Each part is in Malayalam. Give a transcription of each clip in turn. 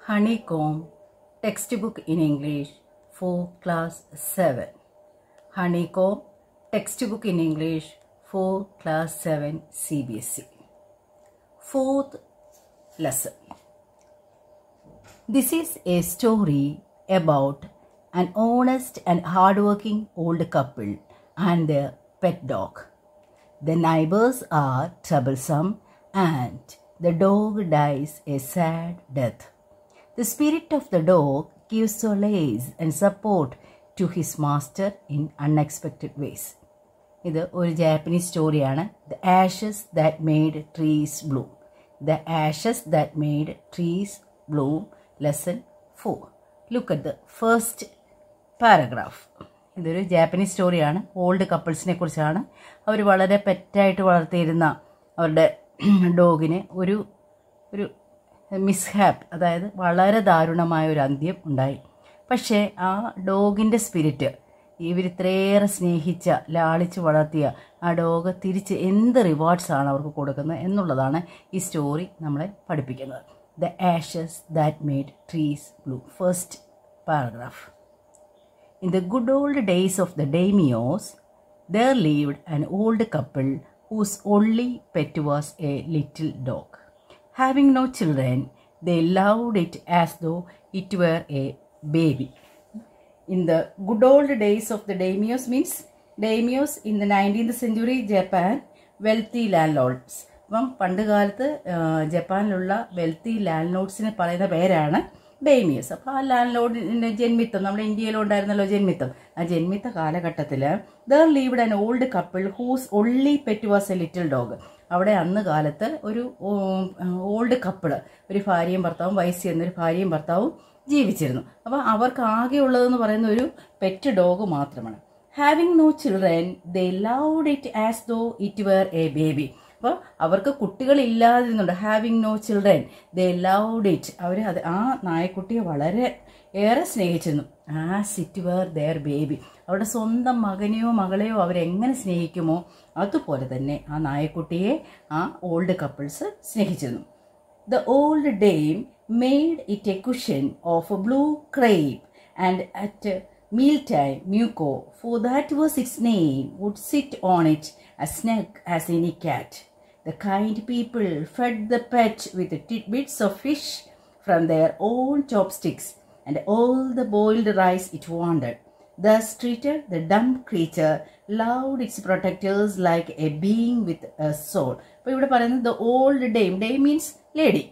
Honeycomb textbook in English for class 7. Honeycomb textbook in English for class 7 CBSE. Fourth lesson. This is a story about an honest and hardworking old couple and their pet dog. The neighbors are troublesome and the dog dies a sad death. The spirit of the dog gives solace and support to his master in unexpected ways. ഇത് ഒരു ജാപ്പനീസ് സ്റ്റോറിയാണ് the ashes that made trees bloom the ashes that made trees bloom lesson four look at the first paragraph ഇതൊരു ജാപ്പനീസ് സ്റ്റോറിയാണ് ഓൾഡ് കപ്പിൾസിനെ കുറിച്ചാണ് അവർ വളരെ പെറ്റായിട്ട് വളർത്തിയിരുന്ന അവരുടെ ഡോഗിന് ഒരു ഒരു മിസ്ഹാപ്പ് അതായത് വളരെ ദാരുണമായ ഒരു അന്ത്യം ഉണ്ടായി പക്ഷേ ആ ഡോഗിൻ്റെ സ്പിരിറ്റ് ഇവരിത്രയേറെ സ്നേഹിച്ച ലാളിച്ച് വളർത്തിയ ആ ഡോഗ് തിരിച്ച് എന്ത് റിവാർഡ്സ് ആണ് അവർക്ക് കൊടുക്കുന്നത് എന്നുള്ളതാണ് ഈ സ്റ്റോറി നമ്മളെ പഠിപ്പിക്കുന്നത് the ashes that made trees bloom first paragraph In the good old days of the daimios, there lived an old couple whose only pet was a little dog. Having no children, they loved it as though it were a baby. In the good old days of the daimios means daimios in the 19th century Japan, wealthy landlords. അപ്പം പണ്ട് കാലത്ത് ആ, ജപ്പാനിലുള്ള വെൽത്തി ലാൻഡ് ലോഡ്സിനെ പറയുന്ന പേരാണ് ഡെയ്മിയസ് അപ്പോൾ ആ ലാൻഡ് ലോഡിൻ്റെ ജന്മിത്തം നമ്മുടെ ഇന്ത്യയിലുണ്ടായിരുന്നല്ലോ ജന്മിത്തം ആ ജന്മിത്ത കാലഘട്ടത്തിൽ there lived an old couple whose only pet was a little dog അവിടെ അന്ന് കാലത്ത് ഒരു ഓൾഡ് കപ്പിള് ഒരു ഭാര്യയും ഭർത്താവും വയസ്സ് എന്നൊരു ഭാര്യയും ഭർത്താവും ജീവിച്ചിരുന്നു അപ്പോൾ അവർക്ക് ആകെയുള്ളതെന്ന് പറയുന്ന ഒരു പെറ്റ് ഡോഗ് മാത്രമാണ് having no children they loved it as though it were a baby അപ്പോൾ അവർക്ക് കുട്ടികളില്ലാതിരുന്നുണ്ട് having no children they loved it അവർ അത് ആ നായക്കുട്ടിയെ വളരെ ഏറെ സ്നേഹിച്ചിരുന്നു as it were their baby അവരുടെ സ്വന്തം മകനെയോ മകളെയോ അവരെങ്ങനെ സ്നേഹിക്കുമോ അതുപോലെ തന്നെ ആ നായക്കുട്ടിയെ ആ ഓൾഡ് കപ്പിൾസ് സ്നേഹിച്ചിരുന്നു The old dame made it a cushion of a blue crepe, and at mealtime, Muko, for that was its name, would sit on it as snug as any cat. The kind people fed the pet with tidbits of fish from their own chopsticks and all the boiled rice it wanted. Thus treated the dumb creature, loved its protectors like a being with a soul. അപ്പോൾ ഇവിടെ പറയുന്നത് the old dame dame means lady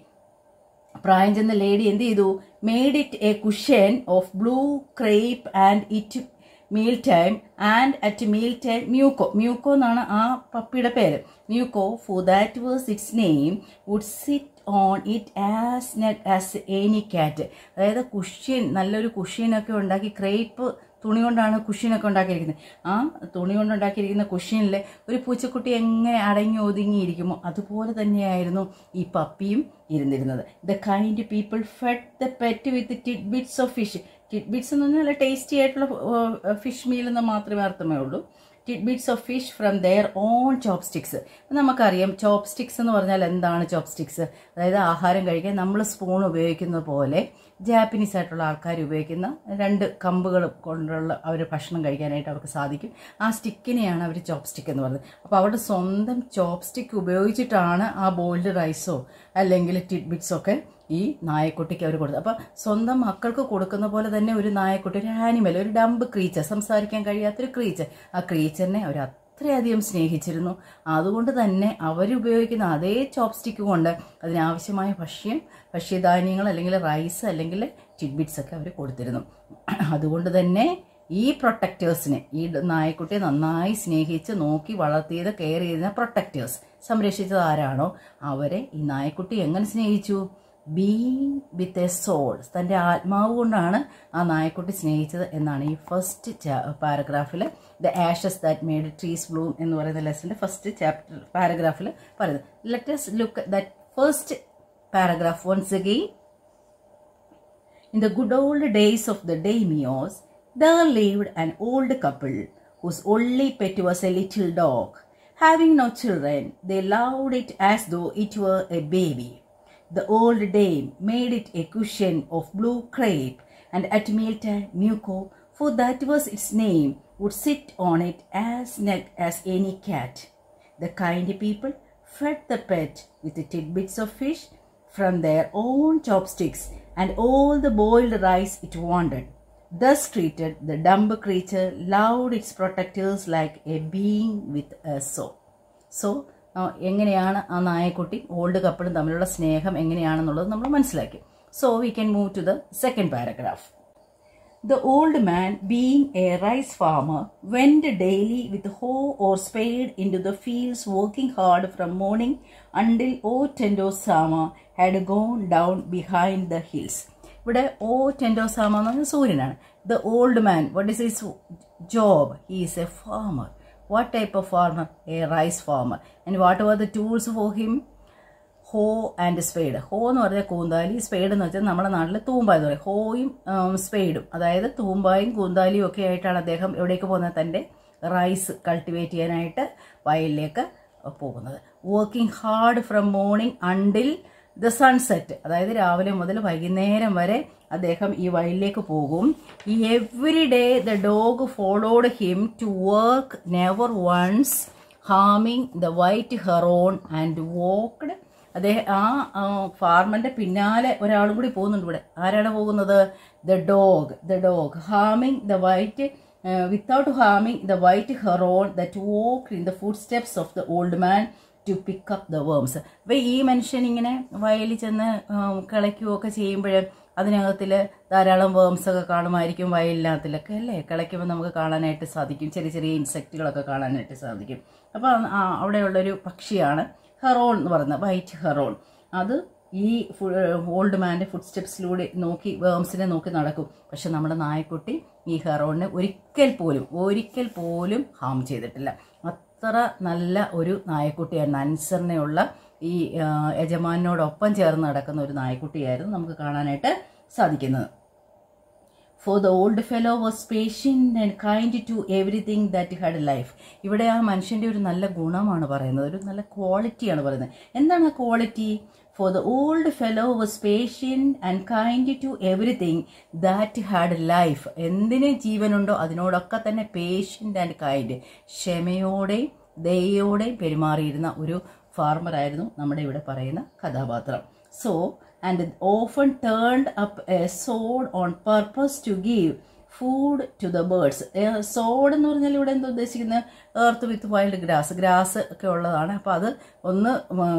പ്രായം ചെന്ന ലേഡി എന്ത് ചെയ്തു made it a cushion of blue crepe and it meal time and at meal time Muko Muko എന്നാണ് ആ പപ്പിയുടെ പേര് Muko for that was its name would sit on it as as any cat അതായത് കുഷ്യൻ നല്ലൊരു കുഷ്യനൊക്കെ ഉണ്ടാക്കി ക്രേപ്പ് തുണി കൊണ്ടാണ് കുഷ്യനൊക്കെ ഉണ്ടാക്കിയിരിക്കുന്നത് ആ തുണി കൊണ്ട് ഉണ്ടാക്കിയിരിക്കുന്ന കുഷ്യനിൽ ഒരു പൂച്ചക്കുട്ടി എങ്ങനെ അടങ്ങി ഒതുങ്ങിയിരിക്കുമോ അതുപോലെ തന്നെയായിരുന്നു ഈ പപ്പിയും ഇരുന്നിരുന്നത് the kind people fed the pet with tidbits of fish tidbits എന്ന് പറഞ്ഞാൽ നല്ല ടേസ്റ്റി ആയിട്ടുള്ള ഫിഷ് മീൽ എന്ന് മാത്രമേ അർത്ഥമേ ഉള്ളൂ tidbits of fish from their own chopsticks നമുക്കറിയാം ചോപ്പ് സ്റ്റിക്സ് എന്ന് പറഞ്ഞാൽ എന്താണ് ചോപ്പ് സ്റ്റിക്സ് അതായത് ആഹാരം കഴിക്കാൻ നമ്മൾ സ്പൂൺ ഉപയോഗിക്കുന്നത് പോലെ ജാപ്പനീസ് ആയിട്ടുള്ള ആൾക്കാർ ഉപയോഗിക്കുന്ന രണ്ട് കമ്പുകൾ കൊണ്ടുള്ള അവർ ഭക്ഷണം കഴിക്കാനായിട്ട് അവർക്ക് സാധിക്കും ആ സ്റ്റിക്കിനെയാണ് അവർ ചോപ്പ് സ്റ്റിക്ക് എന്ന് പറയുന്നത് അപ്പോൾ അവരുടെ സ്വന്തം ചോപ്പ് സ്റ്റിക്ക് ഉപയോഗിച്ചിട്ടാണ് ആ ബോയിൽഡ് റൈസോ അല്ലെങ്കിൽ ടിഡ് ബിറ്റ്സോ ഒക്കെ ഈ നായക്കുട്ടിക്ക് അവർ കൊടുത്തത് അപ്പോൾ സ്വന്തം മക്കൾക്ക് കൊടുക്കുന്ന പോലെ തന്നെ ഒരു നായക്കുട്ടി ഒരു ആനിമൽ ഒരു ഡംബ് ക്രീച്ചർ സംസാരിക്കാൻ കഴിയാത്തൊരു ക്രീച്ചർ ആ ക്രീച്ചറിനെ അവർ അത്രയധികം സ്നേഹിച്ചിരുന്നു അതുകൊണ്ട് തന്നെ അവരുപയോഗിക്കുന്ന അതേ ചോപ്സ്റ്റിക്ക് കൊണ്ട് അതിനാവശ്യമായ ഭക്ഷ്യം ഭക്ഷ്യധാന്യങ്ങൾ അല്ലെങ്കിൽ റൈസ് അല്ലെങ്കിൽ ടിഡ്ബിറ്റ്സ് ഒക്കെ അവർ കൊടുത്തിരുന്നു അതുകൊണ്ട് തന്നെ ഈ പ്രൊട്ടക്റ്റേഴ്സിനെ ഈ നായക്കുട്ടിയെ നന്നായി സ്നേഹിച്ച് നോക്കി വളർത്തിയത് കെയർ ചെയ്ത പ്രൊട്ടക്റ്റേഴ്സ് സംരക്ഷിച്ചത് ആരാണോ അവരെ ഈ നായക്കുട്ടി എങ്ങനെ സ്നേഹിച്ചു ബീങ് വിത്ത് എ സോൾ തൻ്റെ ആത്മാവ് കൊണ്ടാണ് ആ നായക്കുട്ടി സ്നേഹിച്ചത് എന്നാണ് ഈ ഫസ്റ്റ് പാരഗ്രാഫിൽ the ashes that made trees bloom എന്ന് പറയുന്ന ലെസൻ്റെ ഫസ്റ്റ് ചാപ്റ്റർ പാരഗ്രാഫിൽ പറയുന്നത് let's look that first paragraph once again In the good old days of the daimios, there lived an old couple whose only pet was a little dog. Having no children, they loved it as though it were a baby. The old dame made it a cushion of blue crepe, and at mealtime Muko, for that was its name, would sit on it as snug as any cat. The kind people fed the pet with tidbits of fish from their own chopsticks and all the boiled rice it wanted. Thus treated, the dumb creature loved its protectors like a being with a soul. So എങ്ങനെയാണ് ആ നായക്കുട്ടി ഓൾഡ് കപ്പിളും തമ്മിലുള്ള സ്നേഹം എങ്ങനെയാണെന്നുള്ളത് നമ്മൾ മനസ്സിലാക്കി so we can move to the second paragraph The old man, being a rice farmer, went daily with hoe or spade into the fields, working hard from morning until O Tendosama had gone down behind the hills. ഇവിടെ ഓ ടെൻഡോസാമ എന്ന് പറഞ്ഞാൽ സൂര്യനാണ് the old man what is his job he is a farmer what type of farmer a rice farmer and what are the tools for him hoe and spade hoe എന്ന് പറഞ്ഞാൽ കൂന്താലി സ്പെയ്ഡ് എന്ന് വെച്ചാൽ നമ്മുടെ നാട്ടിൽ തൂമ്പ എന്ന് പറയും ഹോയും സ്പെയ്ഡും അതായത് തൂമ്പായും കൂന്താലിയും ഒക്കെ ആയിട്ടാണ് അദ്ദേഹം എവിടേക്ക് പോകുന്നത് തൻ്റെ റൈസ് കൾട്ടിവേറ്റ് ചെയ്യാനായിട്ട് വയലിലേക്ക് പോകുന്നത് working hard from morning until the sunset അതായത് രാവിലെ മുതൽ വൈകുന്നേരം വരെ അദ്ദേഹം ഈ വയലിലേക്ക് പോകും ഈ every day the dog followed him to work never once ഹാമിങ് the white heron and walked അദ്ദേഹം ആ ഫാർമറിന്റെ പിന്നാലെ ഒരാളും കൂടി പോകുന്നുണ്ട് ഇവിടെ ആരാണ് പോകുന്നത് the dog the dog humming the white without humming the white heron that walk in the food steps of the old man to pick up the worms അപ്പോൾ ഈ മനുഷ്യൻ ഇങ്ങനെ വയലിൽ ചെന്ന് കിളയ്ക്കുകയൊക്കെ ചെയ്യുമ്പോൾ അതിനകത്തിൽ ധാരാളം വേംസ് ഒക്കെ കാണുമായിരിക്കും വയലിനകത്തിലൊക്കെ അല്ലേ കിളയ്ക്കുമ്പോൾ നമുക്ക് കാണാനായിട്ട് സാധിക്കും ചെറിയ ചെറിയ ഇൻസെക്റ്റുകളൊക്കെ കാണാനായിട്ട് സാധിക്കും അപ്പോൾ അവിടെയുള്ളൊരു പക്ഷിയാണ് ഹെറോൺ എന്ന് പറയുന്നത് വൈറ്റ് ഹെറോൺ അത് ഈ ഓൾഡ് മാൻ്റെ ഫുഡ് സ്റ്റെപ്സിലൂടെ നോക്കി വേംസിനെ നോക്കി നടക്കും പക്ഷെ നമ്മുടെ നായക്കുട്ടി ഈ ഹെറോണിനെ ഒരിക്കൽ പോലും ഒരിക്കൽ പോലും ഹാം ചെയ്തിട്ടില്ല അത്ര നല്ല ഒരു നായക്കുട്ടിയായിരുന്നു അനുസരണയുള്ള ഈ യജമാനോടൊപ്പം ചേർന്ന് നടക്കുന്ന ഒരു നായക്കുട്ടിയായിരുന്നു നമുക്ക് കാണാനായിട്ട് സാധിക്കുന്നത് for the old fellow was patient and kind to everything that had life ഇവിടെ ആ മനുഷ്യൻ്റെ ഒരു നല്ല ഗുണമാണ് പറയുന്നത് ഒരു നല്ല ക്വാളിറ്റിയാണ് പറയുന്നത് എന്താണ് ആ quality for the old fellow was patient and kind to everything that had life എന്തിന് ജീവനുണ്ടോ അതിനോടൊക്കെ തന്നെ പേഷ്യൻ്റ് ആൻഡ് കൈൻഡ് ക്ഷമയോടെയും ദയോടെയും പെരുമാറിയിരുന്ന ഒരു ഫാർമറായിരുന്നു നമ്മുടെ ഇവിടെ പറയുന്ന കഥാപാത്രം so and often turned up a sod on purpose to give food to the birds sod എന്ന് പറഞ്ഞാൽ ഇവിടെ എന്താ ഉദ്ദേശിക്കുന്നത് earth with wild grass grass ഒക്കെ ഉള്ളതാണ് അപ്പോൾ അത് ഒന്ന്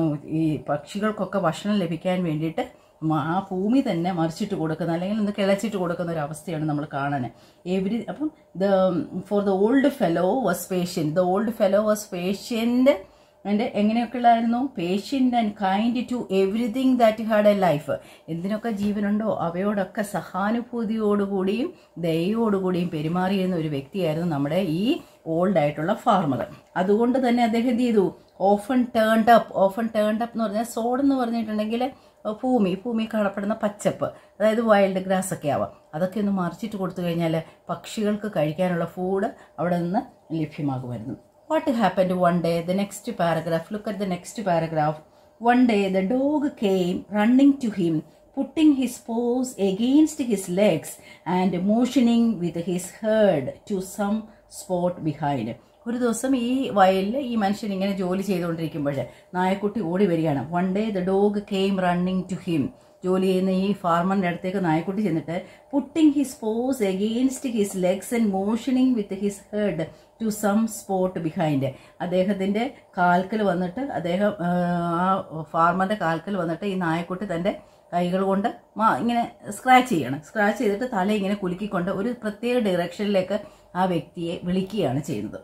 ഈ പക്ഷികൾക്കൊക്കെ ഭക്ഷണം ലഭിക്കാൻ വേണ്ടിയിട്ട് ആ ഭൂമി തന്നെ മറിച്ചിട്ട് കൊടുക്കുന്ന അല്ലെങ്കിൽ ഒന്ന് കിളച്ചിട്ട് കൊടുക്കുന്ന ഒരു അവസ്ഥയാണ് നമ്മൾ കാണാൻ എവരി അപ്പം the for the old fellow was patient the old fellow was patient and എങ്ങനെയൊക്കെയുള്ളായിരുന്നു patient and kind to everything that had a life എന്തിനൊക്കെ ജീവനുണ്ടോ അവയോടൊക്കെ സഹാനുഭൂതിയോടുകൂടിയും ദയോടുകൂടിയും പെരുമാറിയിരുന്ന ഒരു വ്യക്തിയായിരുന്നു നമ്മുടെ ഈ ഓൾഡ് ആയിട്ടുള്ള ഫാർമർ അതുകൊണ്ട് തന്നെ അദ്ദേഹം എന്ത് ചെയ്തു often turned up often turned up എന്ന് പറഞ്ഞാൽ സോഡ് എന്ന് പറഞ്ഞിട്ടുണ്ടെങ്കിൽ ഭൂമി ഭൂമി കാണപ്പെടുന്ന പച്ചപ്പ് അതായത് വൈൽഡ് ഗ്രാസ് ഒക്കെ ആവാം അതൊക്കെ ഒന്ന് മറിച്ചിട്ട് കൊടുത്തു കഴിഞ്ഞാൽ പക്ഷികൾക്ക് കഴിക്കാനുള്ള ഫുഡ് അവിടെ നിന്ന് ലഭ്യമാകുമായിരുന്നു what happened one day the next paragraph look at the next paragraph one day the dog came running to him putting his paws against his legs and motioning with his head to some spot behind ഒരു ദിവസം ഈ വയലിൽ ഈ മനുഷ്യൻ ഇങ്ങനെ ജോലി ചെയ്തുകൊണ്ടിരിക്കുമ്പോൾ നായക്കുട്ടി ഓടി വരികയാണ് one day the dog came running to him ജോലി ചെയ്യുന്ന ഈ ഫാർമറിന്റെ അടുത്തേക്ക് നായക്കുട്ടി ചെന്നിട്ട് putting his paws against his legs and motioning with his head to some spot behind അദ്ദേഹത്തിന്റെ കാൽക്കൽ വന്നിട്ട് അദ്ദേഹം ആ ഫാർമറിന്റെ കാൽക്കൽ വന്നിട്ട് ഈ നായക്കുട്ടി തന്റെ കൈകൾ കൊണ്ട് ഇങ്ങനെ സ്ക്രാച്ച് ചെയ്യണം സ്ക്രാച്ച് ചെയ്തിട്ട് തല ഇങ്ങനെ കുലുക്കിക്കൊണ്ട് ഒരു പ്രത്യേക ഡയറക്ഷനിലേക്ക് ആ വ്യക്തിയെ വിളിക്കുകയാണ് ചെയ്യുന്നത്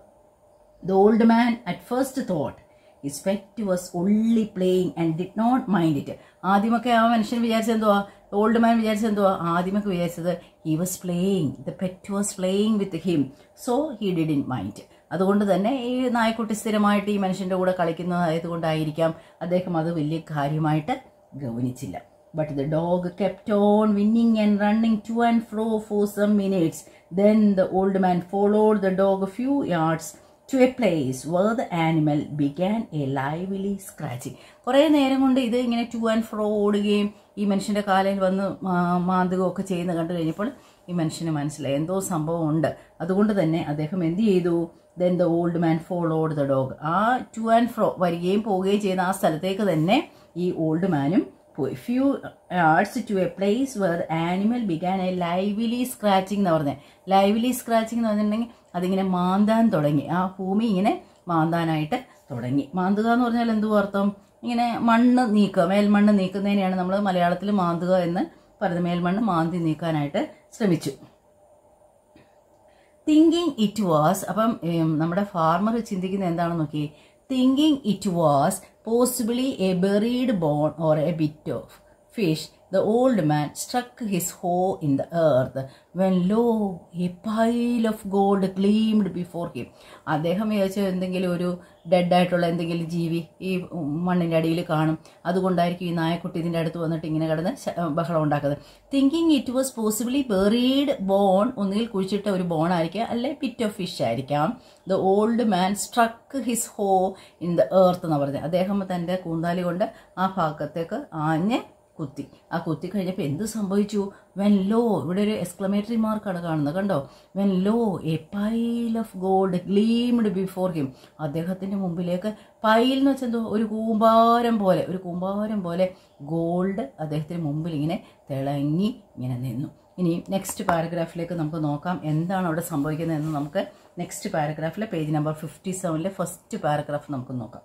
the old man at first thought his pet was only playing and did not mind it ആദ്യമൊക്കെ ആ മനുഷ്യൻ വിചാരിച്ചത് എന്തുവാ ഓൾഡ് മാൻ വിചാരിച്ചത് എന്തുവാ ആദ്യമൊക്കെ വിചാരിച്ചത് he was playing the pet was playing with him so he did in mind അതുകൊണ്ട് തന്നെ ഈ നായ്ക്കുട്ടി സ്ഥിരമായിട്ട് ഈ മനുഷ്യന്റെ കൂടെ കളിക്കുന്നതായതുകൊണ്ടായിരിക്കാം അദ്ദേഹം അത് വലിയ കാര്യമായിട്ട് ഗൗനിച്ചില്ല but the dog kept on whining and running to and fro for some minutes then the old man followed the dog few yards to a place where the animal began a lively scratching കുറേ നേരം കൊണ്ട് ഇത് ഇങ്ങനെ ടു ആൻഡ് ഫ്രോ ഓടുകയും ഈ മനുഷ്യൻ്റെ കാലയിൽ വന്ന് മാ- മാന്തുകയും ഒക്കെ ചെയ്യുന്ന കണ്ടു കഴിഞ്ഞപ്പോൾ ഈ മനുഷ്യന് മനസ്സിലായി എന്തോ സംഭവം ഉണ്ട് അതുകൊണ്ട് തന്നെ അദ്ദേഹം എന്ത് ചെയ്തു then the old man followed the dog ആ ടു ആൻഡ് ഫ്രോ വരികയും പോവുകയും ചെയ്യുന്ന ആ സ്ഥലത്തേക്ക് തന്നെ ഈ ഓൾഡ് മാനും പോയി few yards to a place where animal began a lively scratching എന്ന് പറഞ്ഞത് ലൈവ്ലി സ്ക്രാച്ചിങ് എന്ന് പറഞ്ഞിട്ടുണ്ടെങ്കിൽ അതിങ്ങനെ മാന്താൻ തുടങ്ങി ആ ഭൂമി ഇങ്ങനെ മാന്താനായിട്ട് തുടങ്ങി മാന്തുക എന്ന് പറഞ്ഞാൽ എന്തു അർത്ഥം ഇങ്ങനെ മണ്ണ് നീക്കുക മേൽമണ്ണ് നീക്കുന്നതിനെയാണ് നമ്മൾ മലയാളത്തിൽ മാന്തുക എന്ന് പറയുന്നത് മേൽമണ്ണ് മാന്തി നീക്കാനായിട്ട് ശ്രമിച്ചു തിങ്കിങ് ഇറ്റ് വാസ് അപ്പം ഉം, നമ്മുടെ ഫാർമർ ചിന്തിക്കുന്നത് എന്താണെന്ന് നോക്കി thinking it was possibly a buried bone or a bit of fish the old man struck his hoe in the earth when lo a pile of gold gleamed before him അദ്ദേഹം വിചാരിച്ച എന്തെങ്കിലും ഒരു ഡെഡായിട്ടുള്ള എന്തെങ്കിലും ജീവി ഈ മണ്ണിൻ്റെ അടിയിൽ കാണും അതുകൊണ്ടായിരിക്കും ഈ നായക്കുട്ടി ഇതിൻ്റെ അടുത്ത് വന്നിട്ട് ഇങ്ങനെ കിടന്ന് ശ- ബഹളം ഉണ്ടാക്കുന്നത് thinking it was possibly buried bone ഒന്നുകിൽ കുഴിച്ചിട്ട ഒരു ബോൺ ആയിരിക്കാം അല്ലെ പിറ്റ് ഓഫ് ഫിഷ് ആയിരിക്കാം the old man struck his hoe in the earth എന്ന് പറഞ്ഞത് അദ്ദേഹം തൻ്റെ കൂന്താലി കൊണ്ട് ആ ഭാഗത്തേക്ക് ആഞ്ഞ് കുത്തി ആ കുത്തി കഴിഞ്ഞപ്പോൾ എന്ത് സംഭവിച്ചു വെൻ ലോ ഇവിടെ ഒരു എക്സ്ക്ലമേറ്ററി മാർക്കാണ് കാണുന്നത് കണ്ടോ when lo a pile of gold gleamed before him അദ്ദേഹത്തിൻ്റെ മുമ്പിലേക്ക് പൈൽ എന്ന് വെച്ചാൽ എന്തോ ഒരു കൂമ്പാരം പോലെ ഒരു കൂമ്പാരം പോലെ ഗോൾഡ് അദ്ദേഹത്തിന് മുമ്പിൽ ഇങ്ങനെ തിളങ്ങി ഇങ്ങനെ നിന്നു ഇനി നെക്സ്റ്റ് പാരഗ്രാഫിലേക്ക് നമുക്ക് നോക്കാം എന്താണ് അവിടെ സംഭവിക്കുന്നതെന്ന് നമുക്ക് നെക്സ്റ്റ് പാരഗ്രാഫിലെ പേജ് നമ്പർ ഫിഫ്റ്റി സെവനിലെ ഫസ്റ്റ് പാരഗ്രാഫ് നമുക്ക് നോക്കാം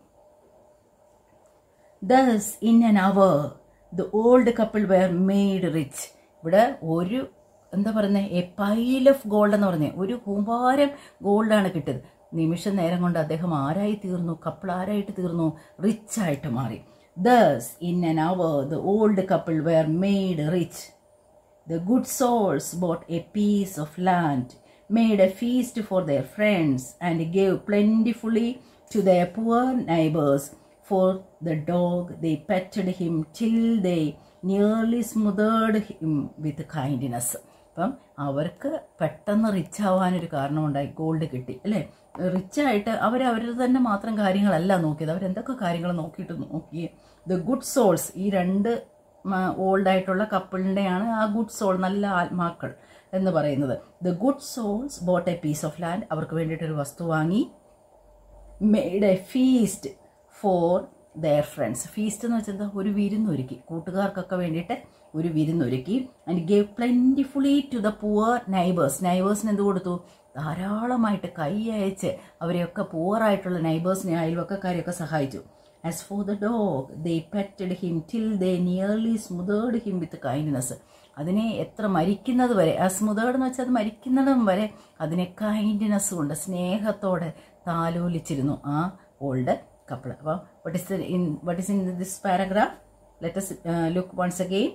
thus in an hour the old couple were made rich ഇവിടെ ഒരു എന്താ പറയുന്നത് എ പൈൽ ഓഫ് ഗോൾഡ് എന്ന് പറഞ്ഞത് ഒരു കൂമ്പാരം ഗോൾഡാണ് കിട്ടിയത് നിമിഷ നേരം കൊണ്ട് അദ്ദേഹം ആരായി തീർന്നു കപ്പിൾ ആരായിട്ട് തീർന്നു റിച്ച് ആയിട്ട് മാറി thus in an hour the old couple were made rich The good souls bought a piece of land, made a feast for their friends, and gave plentifully to their poor neighbors. For the dog, they petted him till they nearly smothered him with kindness. അപ്പം അവർക്ക് പെട്ടെന്ന് റിച്ച് ആവാനൊരു കാരണമുണ്ടായി ഗോൾഡ് കിട്ടി അല്ലേ റിച്ചായിട്ട് അവർ അവരുടെ തന്നെ മാത്രം കാര്യങ്ങളല്ല നോക്കിയത് അവരെന്തൊക്കെ കാര്യങ്ങൾ നോക്കിയിട്ട് നോക്കി ദ ഗുഡ് സോൾസ് ഈ രണ്ട് ഓൾഡ് ആയിട്ടുള്ള കപ്പിളിൻ്റെയാണ് ആ ഗുഡ് സോൾ നല്ല ആത്മാക്കൾ എന്ന് പറയുന്നത് the good souls bought a piece of land അവർക്ക് വേണ്ടിയിട്ടൊരു വസ്തു വാങ്ങി made a feast for their friends feast എന്ന് വെച്ചാൽ എന്താ ഒരു വിരുന്നൊരുക്കി കൂട്ടുകാർക്കൊക്കെ വേണ്ടിയിട്ട് ഒരു വിരുന്നൊരുക്കി and gave plentifully to the poor neighbours നൈബേഴ്സിന് എന്ത് കൊടുത്തു ധാരാളമായിട്ട് കൈ അയച്ച് അവരെയൊക്കെ പുവറായിട്ടുള്ള നൈബേഴ്സിനെ അയൽവക്കക്കാരെയൊക്കെ സഹായിച്ചു as for the dog they petted him till they nearly smothered him with kindness അതിനെ എത്ര മരിക്കുന്നത് വരെ ആ സ്മുതേർഡ് എന്ന് വെച്ചാൽ അത് മരിക്കുന്നിടം വരെ അതിനെ കൈൻഡ്നെസ് കൊണ്ട് സ്നേഹത്തോടെ താലോലിച്ചിരുന്നു ആ ഓൾഡ് കപ്പിൾ അപ്പോൾ what is in what is in this paragraph let's look once again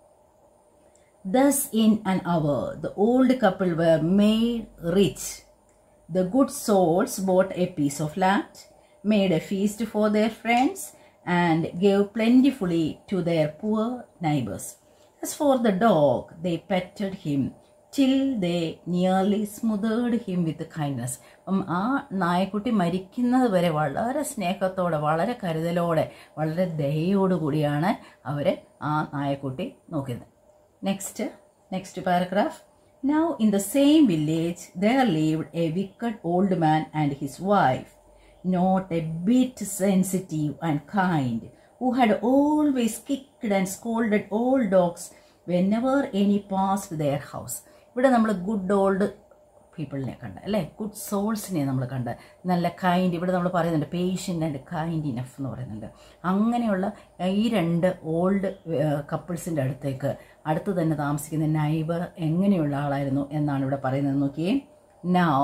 Thus, in an hour, the old couple were made rich. The good souls bought a piece of land, made a feast for their friends, and gave plentifully to their poor neighbors. As for the dog, they petted him till they nearly smothered him with kindness. അപ്പം ആ നായക്കുട്ടി മരിക്കുന്നത് വരെ വളരെ സ്നേഹത്തോടെ വളരെ കരുതലോടെ വളരെ ദയോടുകൂടിയാണ് അവരെ ആ നായക്കുട്ടി നോക്കിയത് next next paragraph now in the same village there lived a wicked old man and his wife not a bit sensitive and kind who had always kicked and scolded all dogs whenever any passed their house ഇവിടെ നമ്മൾ ഗുഡ് ഓൾഡ് പീപ്പിളിനെ കണ്ട് അല്ലേ ഗുഡ് സോൾസിനെ നമ്മൾ കണ്ട് നല്ല കൈൻഡ് ഇവിടെ നമ്മൾ പറയുന്നുണ്ട് പേഷ്യൻ്റ് ആൻഡ് കൈൻഡ് ഇനഫ് എന്ന് പറയുന്നുണ്ട് അങ്ങനെയുള്ള ഈ രണ്ട് ഓൾഡ് കപ്പിൾസിൻ്റെ അടുത്തേക്ക് അടുത്ത് തന്നെ താമസിക്കുന്ന നൈബർ എങ്ങനെയുള്ള ആളായിരുന്നു എന്നാണ് ഇവിടെ പറയുന്നത് നോക്കിയേ now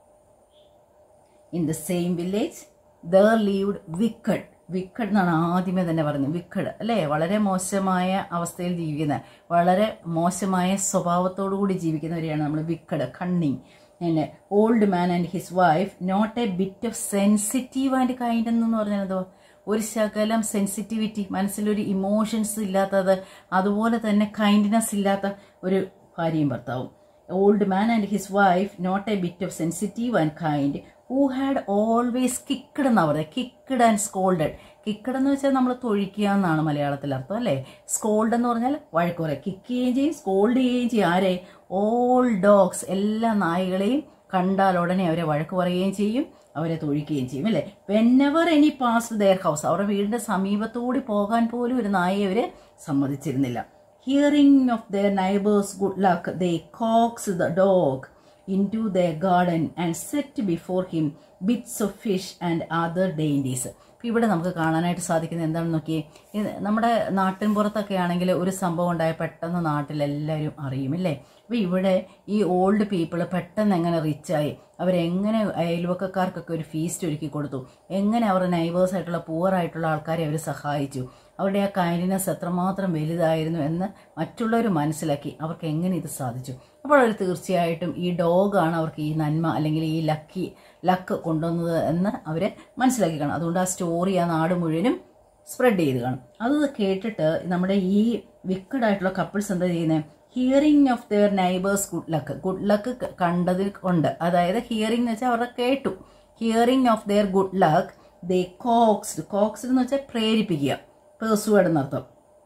in the same village there lived wicked wicked എന്നാണ് ആദ്യമേ തന്നെ പറയുന്നത് വിക്കഡ് അല്ലേ വളരെ മോശമായ അവസ്ഥയിൽ ജീവിക്കുന്ന വളരെ മോശമായ സ്വഭാവത്തോടു കൂടി ജീവിക്കുന്നവരെയാണ് നമ്മൾ വിക്കഡ് കണ്ണിങ് പിന്നെ old man and his wife not a bit of sensitive and kind എന്ന് പറഞ്ഞാൽ എന്തോ ഒരു ശകലം സെൻസിറ്റിവിറ്റി മനസ്സിലൊരു ഇമോഷൻസ് ഇല്ലാത്തത് അതുപോലെ തന്നെ കൈൻഡ്നെസ് ഇല്ലാത്ത ഒരു ഭാര്യയും ഭർത്താവും old man and his wife not a bit of sensitive and kind who had always kicked എന്നാ പറയുക കിക്കഡ് ആൻഡ് സ്കോൾഡഡ് കിക്കഡ് എന്ന് വെച്ചാൽ നമ്മൾ തൊഴിക്കുക എന്നാണ് മലയാളത്തിൽ അർത്ഥം അല്ലേ സ്കോൾഡ് എന്ന് പറഞ്ഞാൽ വഴക്ക് പറയുക കിക്ക് ചെയ്യുകയും ചെയ്യും സ്കോൾഡ് ചെയ്യുകയും ചെയ്യും ആരെ ഓൾ ഡോഗ്സ് എല്ലാ നായകളെയും കണ്ടാൽ ഉടനെ അവരെ വഴക്ക് പറയുകയും ചെയ്യും അവരെ തൊഴിക്കുകയും ചെയ്യും അല്ലേ whenever any pass their house അവരുടെ വീടിന്റെ സമീപത്തൂടി പോകാൻ പോലും ഒരു നായയെ അവര് സമ്മതിച്ചിരുന്നില്ല hearing of their neighbours good luck they coax the dog into the garden and set before him bits of fish and other dainties ഇവിടെ നമുക്ക് കാണാനായിട്ട് സാധിക്കുന്നത് എന്താണെന്ന് നോക്കി നമ്മുടെ നാട്ടിൻ പുറത്തൊക്കെ ആണെങ്കിൽ ഒരു സംഭവം ഉണ്ടായ പെട്ടെന്ന് നാട്ടിലെല്ലാവരും അറിയും അല്ലേ അപ്പോൾ ഇവിടെ ഈ ഓൾഡ് പീപ്പിൾ പെട്ടെന്ന് എങ്ങനെ റിച്ചായി അവരെങ്ങനെ അയൽവക്കക്കാർക്കൊക്കെ ഒരു ഫീസ്റ്റ് ഒരുക്കി കൊടുത്തു എങ്ങനെ അവരുടെ നൈവേഴ്സ് ആയിട്ടുള്ള പൂവർ ആയിട്ടുള്ള ആൾക്കാരെ അവർ സഹായിച്ചു അവരുടെ ആ കൈൻഡിനെസ് എത്രമാത്രം വലുതായിരുന്നു എന്ന് മറ്റുള്ളവർ മനസ്സിലാക്കി അവർക്ക് എങ്ങനെ ഇത് സാധിച്ചു അപ്പോൾ അവർ തീർച്ചയായിട്ടും ഈ ഡോഗാണ് അവർക്ക് ഈ നന്മ അല്ലെങ്കിൽ ഈ ലക്കി ലക്ക് കൊണ്ടുവന്നത് എന്ന് അവർ മനസ്സിലാക്കി കാണും അതുകൊണ്ട് ആ സ്റ്റോറി ആ നാട് മുഴുവനും സ്പ്രെഡ് ചെയ്ത് കാണും അത് കേട്ടിട്ട് നമ്മുടെ ഈ വിക്കഡ് ആയിട്ടുള്ള കപ്പിൾസ് എന്താ ചെയ്യുന്നത് hearing of their neighbours good luck good luck കണ്ടതിൽ കൊണ്ട് അതായത് ഹിയറിംഗ് എന്ന് വെച്ചാൽ അവരുടെ കേട്ടു hearing of their good luck they coaxed coaxed എന്ന് വെച്ചാൽ പ്രേരിപ്പിക്കുക പേഴ്സുവേഡ് എന്നർത്ഥം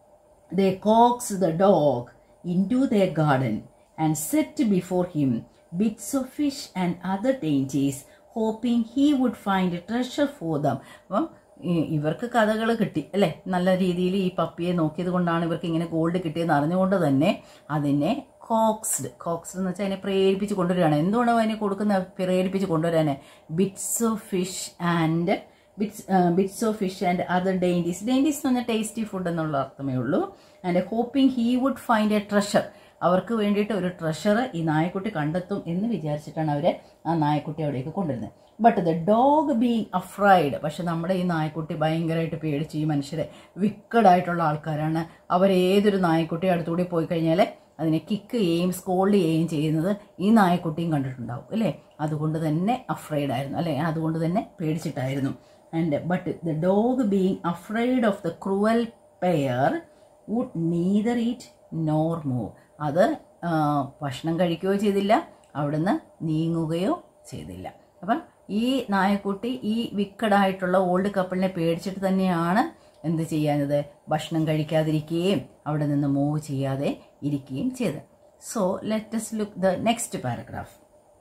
they coax the dog into the garden and set before him bits of fish and other dangers hoping he would find treasure for them അപ്പം ഇവർക്ക് കഥകൾ കിട്ടി അല്ലേ നല്ല രീതിയിൽ ഈ പപ്പിയെ നോക്കിയത് കൊണ്ടാണ് ഇവർക്ക് ഇങ്ങനെ ഗോൾഡ് കിട്ടിയെന്ന് അറിഞ്ഞുകൊണ്ട് തന്നെ അതിനെ കോക്സ്ഡ് കോക്സ്ഡ് എന്ന് വെച്ചാൽ അതിനെ പ്രേരിപ്പിച്ച് കൊണ്ടുവരികയാണ് എന്തുകൊണ്ടാണ് അതിനെ കൊടുക്കുന്ന പ്രേരിപ്പിച്ച് കൊണ്ടുവരാൻ bits of fish and bits bits of fish and other dainties dainties എന്ന് പറഞ്ഞാൽ ടേസ്റ്റി ഫുഡ് എന്നുള്ള അർത്ഥമേ ഉള്ളൂ and hoping he would find a treasure അവർക്ക് വേണ്ടിയിട്ട് ഒരു ട്രഷർ ഈ നായക്കുട്ടി കണ്ടെത്തും എന്ന് വിചാരിച്ചിട്ടാണ് അവരെ ആ നായക്കുട്ടി അവിടേക്ക് കൊണ്ടുവരുന്നത് but the dog being afraid പക്ഷെ നമ്മുടെ ഈ നായക്കുട്ടി ഭയങ്കരമായിട്ട് പേടിച്ച് ഈ മനുഷ്യരെ വിക്കഡ് ആയിട്ടുള്ള ആൾക്കാരാണ് അവരേതൊരു നായക്കുട്ടി അടുത്തുകൂടി പോയി കഴിഞ്ഞാൽ അതിനെ കിക്ക് ചെയ്യുകയും സ്കോൾഡ് ചെയ്യുകയും ചെയ്യുന്നത് ഈ നായക്കുട്ടിയും കണ്ടിട്ടുണ്ടാവും അല്ലേ അതുകൊണ്ട് തന്നെ അഫ്രൈഡ് ആയിരുന്നു അല്ലേ അതുകൊണ്ട് തന്നെ പേടിച്ചിട്ടായിരുന്നു and but the dog being afraid of the cruel pair would neither eat nor move അത് ഭക്ഷണം കഴിക്കുകയോ ചെയ്തില്ല അവിടുന്ന് നീങ്ങുകയോ ചെയ്തില്ല അപ്പം ഈ നായക്കുട്ടി ഈ വിക്കഡായിട്ടുള്ള ഓൾഡ് കപ്പിളിനെ പേടിച്ചിട്ട് തന്നെയാണ് എന്ത് ചെയ്യാനത് ഭക്ഷണം കഴിക്കാതിരിക്കുകയും അവിടെ നിന്ന് മൂവ് ചെയ്യാതെ ഇരിക്കുകയും ചെയ്തത് so let's look the next paragraph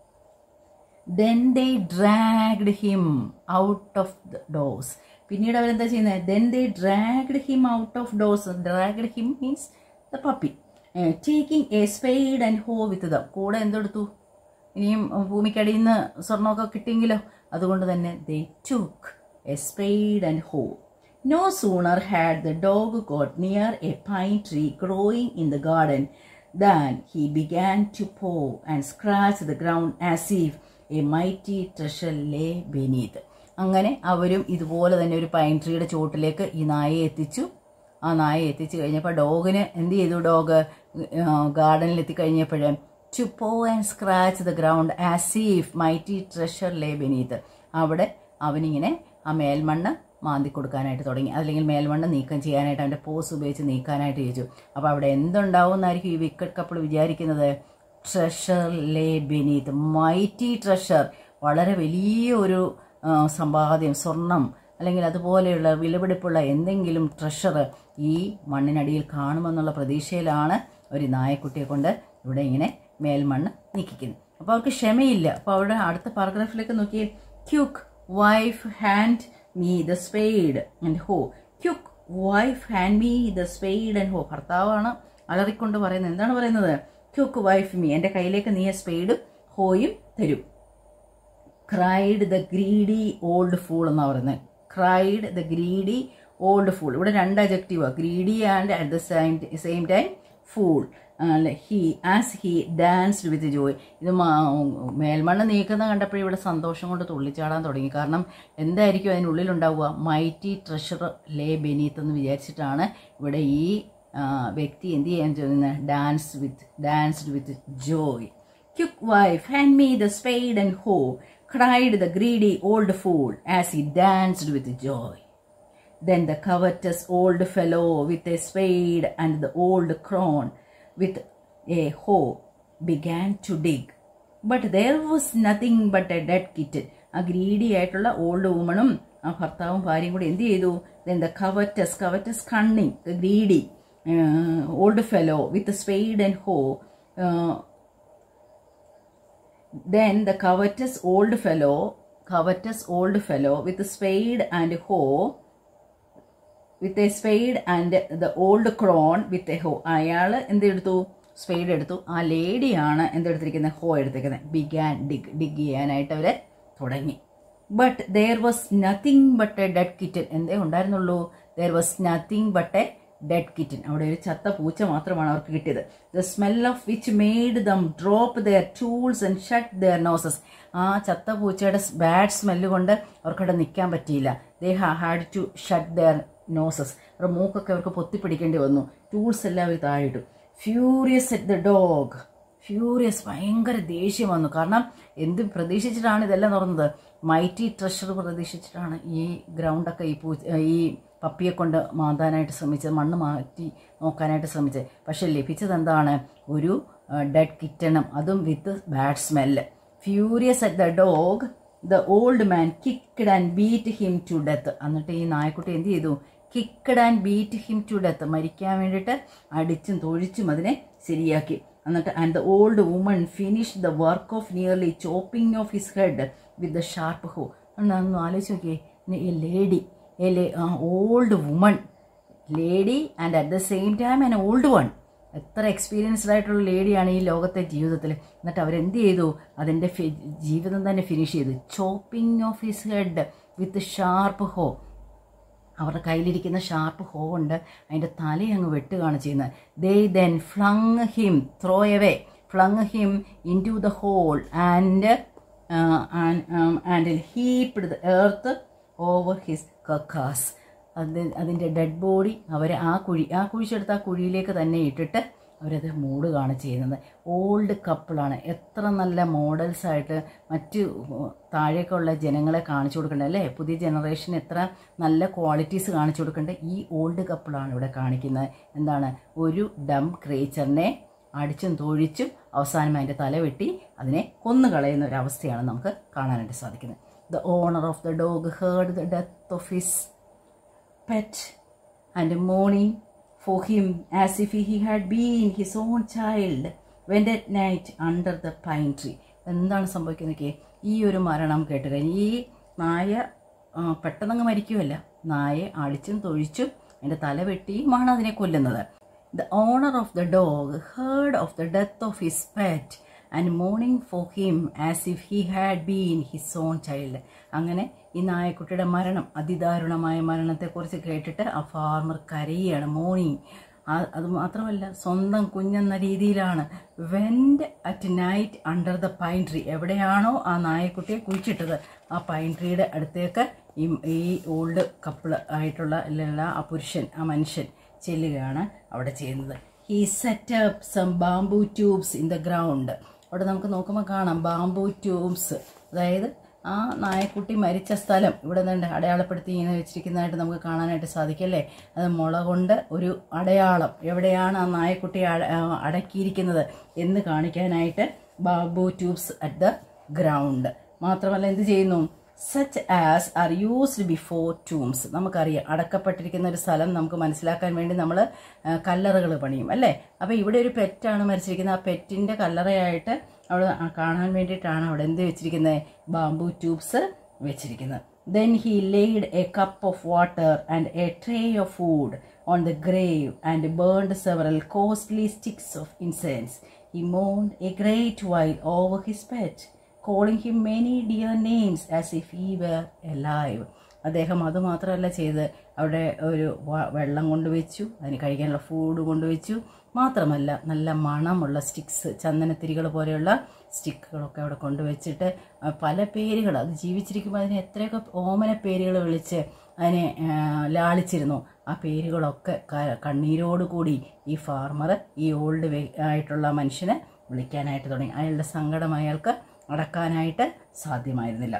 then they dragged him out of the doors പിന്നീട് അവരെന്താ ചെയ്യുന്നത് then they dragged him out of doors dragged him means the puppy taking a spade and hoe with dum കൂടെ എന്തെടുത്തു ഇനിയും ഭൂമിക്കടിയിൽ നിന്ന് സ്വർണ്ണമൊക്കെ കിട്ടിയെങ്കിലോ അതുകൊണ്ട് തന്നെ they took a spade and hoe no sooner had the dog got near a pine tree growing in the garden than he began to paw and scratch the ground as if a mighty treasure lay beneath അങ്ങനെ അവരും ഇതുപോലെ തന്നെ ഒരു പൈൻ ട്രീയുടെ ചോട്ടിലേക്ക് ഈ നായയെ എത്തിച്ചു ആ നായയെ എത്തിച്ചു കഴിഞ്ഞപ്പോൾ ഡോഗിന് എന്ത് ചെയ്തു ഡോഗ് ഗാർഡനിൽ എത്തിക്കഴിഞ്ഞപ്പോഴേ to paw and scratch the ground as if mighty treasure lay beneath അവിടെ അവനിങ്ങനെ ആ മേൽമണ്ണ് മാന്തി കൊടുക്കാനായിട്ട് തുടങ്ങി അല്ലെങ്കിൽ മേൽമണ്ണ് നീക്കം ചെയ്യാനായിട്ട് അവൻ്റെ പോസ് ഉപയോഗിച്ച് നീക്കാനായിട്ട് ചോദിച്ചു അപ്പോൾ അവിടെ എന്തുണ്ടാവും എന്നായിരിക്കും ഈ വിക്കറ്റ് കപ്പിൾ വിചാരിക്കുന്നത് treasure lay beneath mighty treasure വളരെ വലിയ ഒരു സമ്പാദ്യം സ്വർണം അല്ലെങ്കിൽ അതുപോലെയുള്ള വിലപിടിപ്പുള്ള എന്തെങ്കിലും ട്രഷർ ഈ മണ്ണിനടിയിൽ കാണുമെന്നുള്ള പ്രതീക്ഷയിലാണ് ഒരു നായക്കുട്ടിയെ കൊണ്ട് ഇവിടെ ഇങ്ങനെ മേൽമണ്ണ് നീക്കിക്കുന്നത് അപ്പോൾ അവർക്ക് ക്ഷമയില്ല അപ്പോൾ അവിടെ അടുത്ത പാരഗ്രാഫിലേക്ക് നോക്കി quick wife hand me the spade and hoe quick wife hand me the spade and hoe ഭർത്താവാണ് അലറിക്കൊണ്ട് പറയുന്നത് എന്താണ് പറയുന്നത് ക്യുക്ക് വൈഫ് മീ എൻ്റെ കയ്യിലേക്ക് നീ സ്പെയ്ഡും ഹോയും തരും cried the greedy old fool എന്നാണ് പറയുന്നത് cried the greedy old fool ഇവിടെ രണ്ട് അജക്റ്റീവാണ് greedy and at the same same time fool he as he danced with joy ഇത് മേൽമണ്ണ് നീക്കുന്ന കണ്ടപ്പോൾ ഇവിടെ സന്തോഷം കൊണ്ട് തുള്ളിച്ചാടാൻ തുടങ്ങി കാരണം എന്തായിരിക്കും അതിനുള്ളിലുണ്ടാവുക മൈറ്റി ട്രഷർ ലേ ബെനീത്ത് എന്ന് വിചാരിച്ചിട്ടാണ് ഇവിടെ ഈ വ്യക്തി എന്ത് ചെയ്യാൻ ചോദിക്കുന്നത് dance with danced with joy quick wife hand me the spade and hoe cried the greedy old fool as he danced with joy. Then the covetous old fellow with a spade and the old crone with a hoe began to dig. But there was nothing but a dead kitten. ആ ഗ്രീഡി ആയിട്ടുള്ള ഓൾഡ് വുമണും ആ ഭർത്താവും ഭാര്യയും കൂടി എന്ത് ചെയ്തു then the covetous covetous cunning the greedy old fellow with spade and hoe then the covetous old fellow covetous old fellow with a spade and hoe with a spade and the old crone with a hoe അയാൾ എന്തെടുത്തു സ്പെയ്ഡ് എടുത്തു ആ ലേഡിയാണ് എന്തെടുത്തിരിക്കുന്നത് ഹോ എടുത്തിരിക്കുന്നത് ബിഗാൻ ഡിഗ് ഡിഗ് ചെയ്യാനായിട്ട് അവരെ തുടങ്ങി but there was nothing but a dead kitten എന്തേ ഉണ്ടായിരുന്നുള്ളൂ there was nothing but a dead kitten അവിടെ ഒരു ചത്ത പൂച്ച മാത്രമാണ് അവർക്ക് കിട്ടിയത് the smell of which made them drop their tools and shut their noses ആ ചത്ത പൂച്ചയുടെ ബാഡ് സ്മെല്ല് കൊണ്ട് അവർക്കവിടെ നിൽക്കാൻ പറ്റിയില്ല they had to shut their noses അവരുടെ മൂക്കൊക്കെ അവർക്ക് പൊത്തിപ്പിടിക്കേണ്ടി വന്നു ടൂൾസ് എല്ലാം അവർ താഴിട്ടു furious at the dog furious ഭയങ്കര ദേഷ്യം വന്നു കാരണം എന്ത് പ്രതീക്ഷിച്ചിട്ടാണ് ഇതെല്ലാം തുറന്നത് മൈറ്റി ട്രഷർ പ്രതീക്ഷിച്ചിട്ടാണ് ഈ ഗ്രൗണ്ടൊക്കെ ഈ പൂ ഈ പപ്പിയെ കൊണ്ട് മാന്താനായിട്ട് ശ്രമിച്ചത് മണ്ണ് മാറ്റി നോക്കാനായിട്ട് ശ്രമിച്ചത് പക്ഷെ ലഭിച്ചത് എന്താണ് ഒരു ഡെഡ് കിറ്റണം അതും with bad smell furious at the dog the old man kicked and beat him to death എന്നിട്ട് ഈ നായക്കുട്ടി എന്ത് ചെയ്തു kicked and beat him to death മരിക്കാൻ വേണ്ടിയിട്ട് അടിച്ചും തൊഴിച്ചും അതിനെ ശരിയാക്കി എന്നിട്ട് and the old woman finish the work of nearly chopping off his head with the sharp hoe ഒന്ന് ആലോചിച്ച് നോക്കിയേ a lady a old woman lady and at the same time an old one എത്ര എക്സ്പീരിയൻസ്ഡ് ആയിട്ടുള്ള ലേഡിയാണ് ഈ ലോകത്തെ ജീവിതത്തിൽ എന്നിട്ട് അവരെന്ത് ചെയ്തു അതിൻ്റെ ജീവിതം തന്നെ ഫിനിഷ് ചെയ്തു chopping off his head with sharp hoe അവരുടെ കയ്യിലിരിക്കുന്ന ഷാർപ്പ് ഹോ കൊണ്ട് അതിൻ്റെ തല അങ്ങ് വെട്ടുകയാണ് ചെയ്യുന്നത് they then flung him throw away flung him into the hole and and heaped the earth over his carcass അത് അതിൻ്റെ ഡെഡ് ബോഡി അവർ ആ കുഴി ആ കുഴിച്ചെടുത്ത് ആ കുഴിയിലേക്ക് തന്നെ ഇട്ടിട്ട് അവരത് മൂടുകയാണ് ചെയ്യുന്നത് ഓൾഡ് കപ്പിളാണ് എത്ര നല്ല മോഡൽസ് ആയിട്ട് മറ്റ് താഴേക്കുള്ള ജനങ്ങളെ കാണിച്ചു കൊടുക്കേണ്ടത് അല്ലേ പുതിയ ജനറേഷൻ എത്ര നല്ല ക്വാളിറ്റീസ് കാണിച്ചു കൊടുക്കേണ്ടത് ഈ ഓൾഡ് കപ്പിളാണ് ഇവിടെ കാണിക്കുന്നത് എന്താണ് ഒരു ഡം ക്രേച്ചറിനെ അടിച്ചും തൊഴിച്ചും അവസാനം അതിൻ്റെ തല വെട്ടി അതിനെ കൊന്നുകളയുന്ന ഒരു അവസ്ഥയാണ് നമുക്ക് കാണാനായിട്ട് സാധിക്കുന്നത് the owner of the dog heard the death of his pet and mourning for him as if he had been his own child went at night under the pine tree എന്താണ് സംഭവിക്കുന്നത് ഈ ഒരു മരണം കേട്ട് കഴിഞ്ഞ് ഈ നായ പെട്ടെന്നങ്ങ് മരിക്കുമല്ല നായെ അടിച്ചും തൊഴിച്ചും അതിൻ്റെ തല വെട്ടിയുമാണ് അതിനെ കൊല്ലുന്നത് the owner of the dog heard of the death of his pet and mourning for him as if he had been his own child അങ്ങനെ ഈ നായക്കുട്ടിയുടെ മരണം അതിദാരുണമായ മരണത്തെക്കുറിച്ച് കേട്ടിട്ട് ആ ഫാർമർ കരയുകയാണ് മോർണിംഗ് അത് മാത്രമല്ല സ്വന്തം കുഞ്ഞെന്ന രീതിയിലാണ് went at night under the pine tree എവിടെയാണോ ആ നായക്കുട്ടിയെ കുഴിച്ചിട്ടത് ആ പൈൻ ട്രീയുടെ അടുത്തേക്ക് ഈ ഈ ഓൾഡ് കപ്പിൾ ആയിട്ടുള്ള അല്ല ആ പുരുഷൻ ആ മനുഷ്യൻ ചെല്ലുകയാണ് അവിടെ ചെയ്യുന്നത് he set up some bamboo tubes in the ground അവിടെ നമുക്ക് നോക്കുമ്പോൾ കാണാം ബാംബു ട്യൂബ്സ് അതായത് ആ നായക്കുട്ടി മരിച്ച സ്ഥലം ഇവിടെ നിന്ന് അടയാളപ്പെടുത്തി ഇങ്ങനെ വെച്ചിരിക്കുന്നതായിട്ട് നമുക്ക് കാണാനായിട്ട് സാധിക്കല്ലേ അത് മുള കൊണ്ട് ഒരു അടയാളം എവിടെയാണ് ആ നായക്കുട്ടി അടക്കിയിരിക്കുന്നത് എന്ന് കാണിക്കാനായിട്ട് ബാബു ട്യൂബ്സ് അറ്റ് ദ ഗ്രൗണ്ട് മാത്രമല്ല എന്ത് ചെയ്യുന്നു such as are used before tombs നമുക്കറിയാം അടക്കപ്പെട്ടിരിക്കുന്ന ഒരു സ്ഥലം നമുക്ക് മനസ്സിലാക്കാൻ വേണ്ടി നമ്മൾ കല്ലറകൾ പണിയും അല്ലേ അപ്പോൾ ഇവിടെ ഒരു പെറ്റാണ് മരിച്ചിരിക്കുന്നത് ആ പെറ്റിൻ്റെ കല്ലറയായിട്ട് അവിടെ കാണാൻ വേണ്ടിയിട്ടാണ് അവിടെ എന്ത് വെച്ചിരിക്കുന്നത് ബാംബു ട്യൂബ്സ് വെച്ചിരിക്കുന്നത് then he laid a cup of water and a tray of food on the grave and burned several costly sticks of incense he mourned a great while over his pet calling him many dear names as if he were alive അദ്ദേഹം അതുമാത്രമല്ല ചെയ്ത് അവിടെ ഒരു വെള്ളം കൊണ്ടുവച്ചു അതിന് കഴിക്കാനുള്ള ഫുഡ് കൊണ്ടുവച്ചു മാത്രമല്ല നല്ല മണമുള്ള സ്റ്റിക്സ് ചന്ദനത്തിരികൾ പോലെയുള്ള സ്റ്റിക്കുകളൊക്കെ അവിടെ കൊണ്ടുവച്ചിട്ട് പല പേരുകൾ അത് ജീവിച്ചിരിക്കുമ്പോൾ അതിന് എത്രയൊക്കെ ഓമന പേരുകൾ വിളിച്ച് അതിനെ ലാളിച്ചിരുന്നു ആ പേരുകളൊക്കെ കണ്ണീരോടുകൂടി ഈ ഫാർമർ ഈ ഓൾഡ് ആയിട്ടുള്ള മനുഷ്യനെ വിളിക്കാനായിട്ട് തുടങ്ങി അയാളുടെ സങ്കടം അയാൾക്ക് അടക്കാനായിട്ട് സാധ്യമായിരുന്നില്ല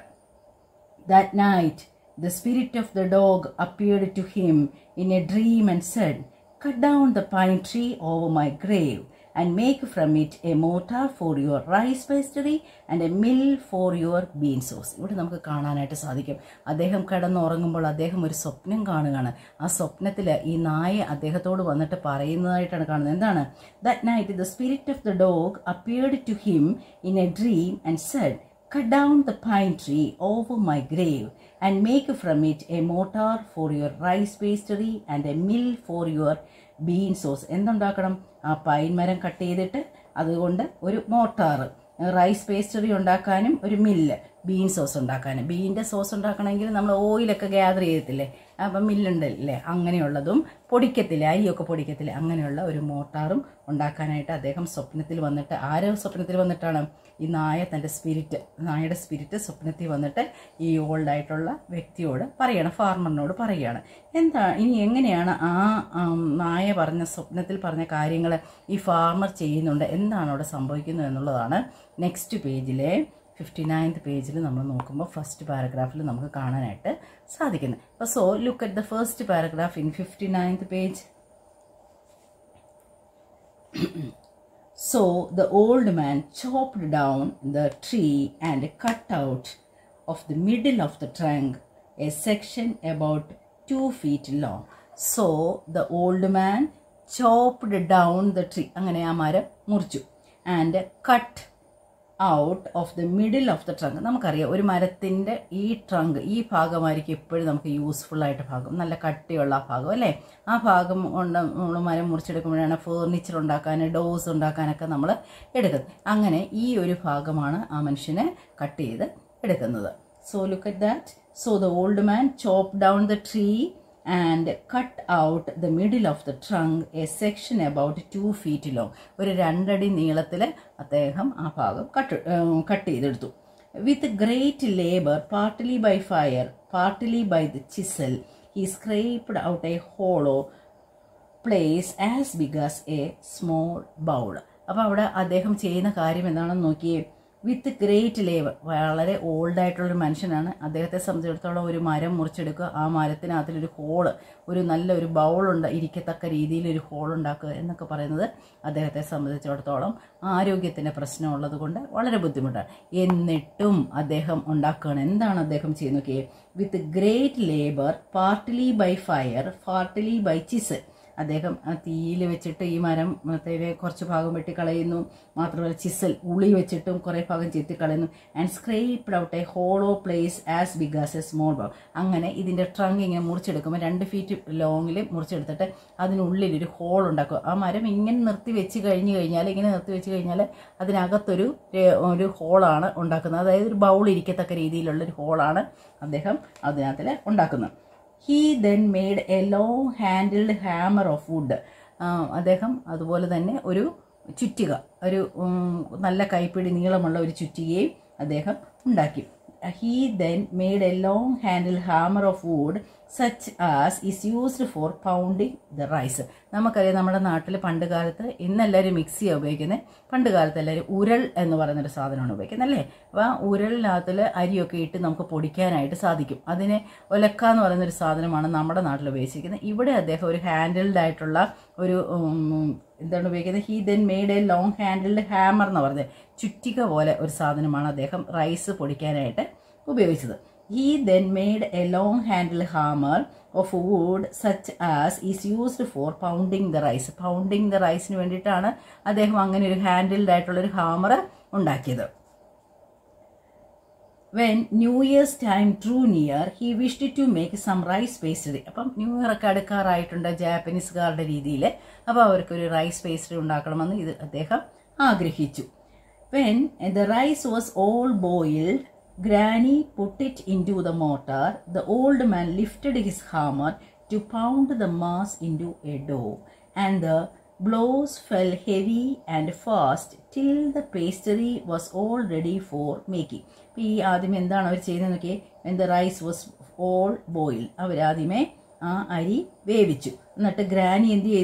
that night the spirit of the dog appeared to him in a dream and said cut down the pine tree over my grave and make from it a mortar for your rice pastry and a mill for your bean sauce ഇവിടെ നമുക്ക് കാണാനായിട്ട് സാധിക്കും അദ്ദേഹം കിടന്നുറങ്ങുമ്പോൾ അദ്ദേഹം ഒരു സ്വപ്നം കാണുകയാണ് ആ സ്വപ്നത്തിൽ ഈ നായ അദ്ദേഹത്തോട് വന്നിട്ട് പറയുന്നതായിട്ടാണ് കാണുന്നത് എന്താണ് that night the spirit of the dog appeared to him in a dream and said Cut down the pine tree over my grave and make from it a mortar for your rice pastry and a mill for your bean sauce. എന്തുണ്ടാക്കണം ആ പൈൻ മരം കട്ട് ചെയ്തിട്ട് അതുകൊണ്ട് ഒരു മോട്ടാറ് റൈസ് പേസ്റ്ററി ഉണ്ടാക്കാനും ഒരു മില്ല് ബീൻ സോസ് ഉണ്ടാക്കാനും ബീൻ്റെ സോസ് ഉണ്ടാക്കണമെങ്കിൽ നമ്മൾ ഓയിലൊക്കെ ഗ്യാദർ ചെയ്യത്തില്ലേ അപ്പം മില്ലുണ്ടല്ലേ അങ്ങനെയുള്ളതും പൊടിക്കത്തില്ലേ അരിയൊക്കെ പൊടിക്കത്തില്ലേ അങ്ങനെയുള്ള ഒരു മോട്ടാറും ഉണ്ടാക്കാനായിട്ട് അദ്ദേഹം സ്വപ്നത്തിൽ വന്നിട്ട് ആരോ സ്വപ്നത്തിൽ വന്നിട്ടാണ് ഈ നായ തൻ്റെ സ്പിരിറ്റ് നായയുടെ സ്പിരിറ്റ് സ്വപ്നത്തിൽ വന്നിട്ട് ഈ ഓൾഡ് ആയിട്ടുള്ള വ്യക്തിയോട് പറയണം ഫാർമറിനോട് പറയുകയാണ് എന്താ ഇനി എങ്ങനെയാണ് ആ ആം, നായ പറഞ്ഞ സ്വപ്നത്തിൽ പറഞ്ഞ കാര്യങ്ങൾ ഈ ഫാർമർ ചെയ്യുന്നുണ്ട് എന്താണ് അവിടെ സംഭവിക്കുന്നത് എന്നുള്ളതാണ് നെക്സ്റ്റ് പേജിലെ ഫിഫ്റ്റി നയൻത് പേജിൽ നമ്മൾ നോക്കുമ്പോൾ ഫസ്റ്റ് പാരഗ്രാഫിൽ നമുക്ക് കാണാനായിട്ട് സാധിക്കുന്നത് അപ്പോൾ so look at the first paragraph in fifty ninth page So the old man chopped down the tree and cut out of the middle of the trunk a section about two feet long. So the old man chopped down the tree. അങ്ങനെ ആ മരം മുറിച്ചു and cut out of the middle of the trunk നമുക്കറിയാം ഒരു മരത്തിൻ്റെ ഈ ട്രങ്ക് ഈ ഭാഗമായിരിക്കും എപ്പോഴും നമുക്ക് യൂസ്ഫുൾ ആയിട്ട് ഭാഗം നല്ല കട്ടിയുള്ള ആ ഭാഗം അല്ലേ ആ ഭാഗം കൊണ്ട് നമ്മൾ മരം മുറിച്ചെടുക്കുമ്പോഴാണ് ഫേർണിച്ചർ ഉണ്ടാക്കാൻ ഡോസ് ഉണ്ടാക്കാനൊക്കെ നമ്മൾ എടുക്കുന്നത് അങ്ങനെ ഈ ഒരു ഭാഗമാണ് ആ മനുഷ്യനെ കട്ട് ചെയ്ത് എടുക്കുന്നത് so look at that so the old man chop down the tree and cut out the middle of the trunk a section about two feet long ഒരു രണ്ടടി നീളത്തിൽ അദ്ദേഹം ആ ഭാഗം കട്ട് കട്ട് ചെയ്തെടുത്തു with great labour partly by fire partly by the chisel he scraped out a hollow place as big as a small bowl അപ്പോൾ അവിടെ അദ്ദേഹം ചെയ്യുന്ന കാര്യം എന്താണെന്ന് നോക്കിയേ വിത്ത് ഗ്രേറ്റ് ലേബർ വളരെ ഓൾഡ് ആയിട്ടുള്ളൊരു മനുഷ്യനാണ് അദ്ദേഹത്തെ സംബന്ധിച്ചിടത്തോളം ഒരു മരം മുറിച്ചെടുക്കുക ആ മരത്തിനകത്തിലൊരു ഹോള് ഒരു നല്ല ഒരു ബൗളുണ്ട് ഇരിക്കത്തക്ക രീതിയിൽ ഒരു ഹോൾ ഉണ്ടാക്കുക എന്നൊക്കെ പറയുന്നത് അദ്ദേഹത്തെ സംബന്ധിച്ചിടത്തോളം ആരോഗ്യത്തിൻ്റെ പ്രശ്നമുള്ളത് കൊണ്ട് വളരെ ബുദ്ധിമുട്ടാണ് എന്നിട്ടും അദ്ദേഹം ഉണ്ടാക്കുകയാണ് എന്താണ് അദ്ദേഹം ചെയ്യുന്നത് നോക്കിയേ with great labour partly by fire partly by chisel അദ്ദേഹം ആ തീയിൽ വെച്ചിട്ട് ഈ മരം മറ്റേ കുറച്ച് ഭാഗം വെട്ടിക്കളയുന്നു മാത്രമല്ല ചിസൽ ഉളി വെച്ചിട്ടും കുറേ ഭാഗം ചെത്തിക്കളയുന്നു and scraped out a hollow place as big as a small bowl അങ്ങനെ ഇതിൻ്റെ ട്രങ്ക് ഇങ്ങനെ മുറിച്ചെടുക്കുമ്പോൾ രണ്ട് ഫീറ്റ് ലോങ്ങിൽ മുറിച്ചെടുത്തിട്ട് അതിനുള്ളിൽ ഒരു ഹോൾ ഉണ്ടാക്കുക ആ മരം ഇങ്ങനെ നിർത്തി വെച്ച് കഴിഞ്ഞ് കഴിഞ്ഞാൽ ഇങ്ങനെ നിർത്തി വെച്ച് കഴിഞ്ഞാൽ അതിനകത്തൊരു ഏ- ഒരു ഹോളാണ് ഉണ്ടാക്കുന്നത് അതായത് ഒരു ബൗൾ ഇരിക്കത്തക്ക രീതിയിലുള്ള ഒരു ഹോളാണ് അദ്ദേഹം അതിനകത്തിൽ ഉണ്ടാക്കുന്നത് he then made a long handled hammer of wood അദ്ദേഹം അതുപോലെ തന്നെ ഒരു ചുറ്റിക ഒരു ഉം, നല്ല കൈപ്പിടി നീളമുള്ള ഒരു ചുറ്റികയും അദ്ദേഹം ഉണ്ടാക്കി he then made a long handle hammer of wood such as is used for pounding the rice നമുക്കറിയാം നമ്മുടെ നാട്ടിൽ പണ്ട് കാലത്ത് ഇന്നെല്ലാവരും മിക്സിയാണ് ഉപയോഗിക്കുന്നത് പണ്ട് കാലത്ത് എല്ലാവരും ഉരൽ എന്ന് പറയുന്നൊരു സാധനമാണ് ഉപയോഗിക്കുന്നത് അല്ലേ അപ്പോൾ ആ ഉരലിനകത്തിൽ അരിയൊക്കെ ഇട്ട് നമുക്ക് പൊടിക്കാനായിട്ട് സാധിക്കും അതിനെ ഒലക്ക എന്ന് പറയുന്നൊരു സാധനമാണ് നമ്മുടെ നാട്ടിൽ ഉപയോഗിച്ചിരിക്കുന്നത് ഇവിടെ അദ്ദേഹം ഒരു ഹാൻഡിൽഡ് ആയിട്ടുള്ള ഒരു ഉം, എന്താണ് ഉപയോഗിക്കുന്നത് he then made a long handled hammer എന്ന് പറയുന്നത് ചുറ്റിക പോലെ ഒരു സാധനമാണ് അദ്ദേഹം റൈസ് പൊടിക്കാനായിട്ട് ഉപയോഗിച്ചത് he then made a long handle hammer of wood such as is used for pounding the rice pounding the റൈസിന് വേണ്ടിയിട്ടാണ് അദ്ദേഹം അങ്ങനെ ഒരു ഹാൻഡിൽഡ് ആയിട്ടുള്ള ഒരു ഹാമർ ഉണ്ടാക്കിയത് when new year's time drew near he wished to make some rice pastry അപ്പം ന്യൂ ഇയർ ഒക്കെ അടുക്കാറായിട്ടുണ്ട് ജാപ്പനീസുകാരുടെ രീതിയിൽ അപ്പോൾ അവർക്കൊരു റൈസ് പേസ്ട്രി ഉണ്ടാക്കണമെന്ന് ഇത് അദ്ദേഹം ആഗ്രഹിച്ചു when the rice was all boiled granny put it into the mortar the old man lifted his hammer to pound the mass into a dough and the blows fell heavy and fast till the pastry was all ready for making അപ്പോൾ ഈ ആദ്യമേ എന്താണ് അവർ ചെയ്യുന്നത് നോക്കിയേ when the rice was all boil അവരാദ്യമേ ആ അരി വേവിച്ചു എന്നിട്ട് ഗ്രാനി എന്ത് ചെയ്തു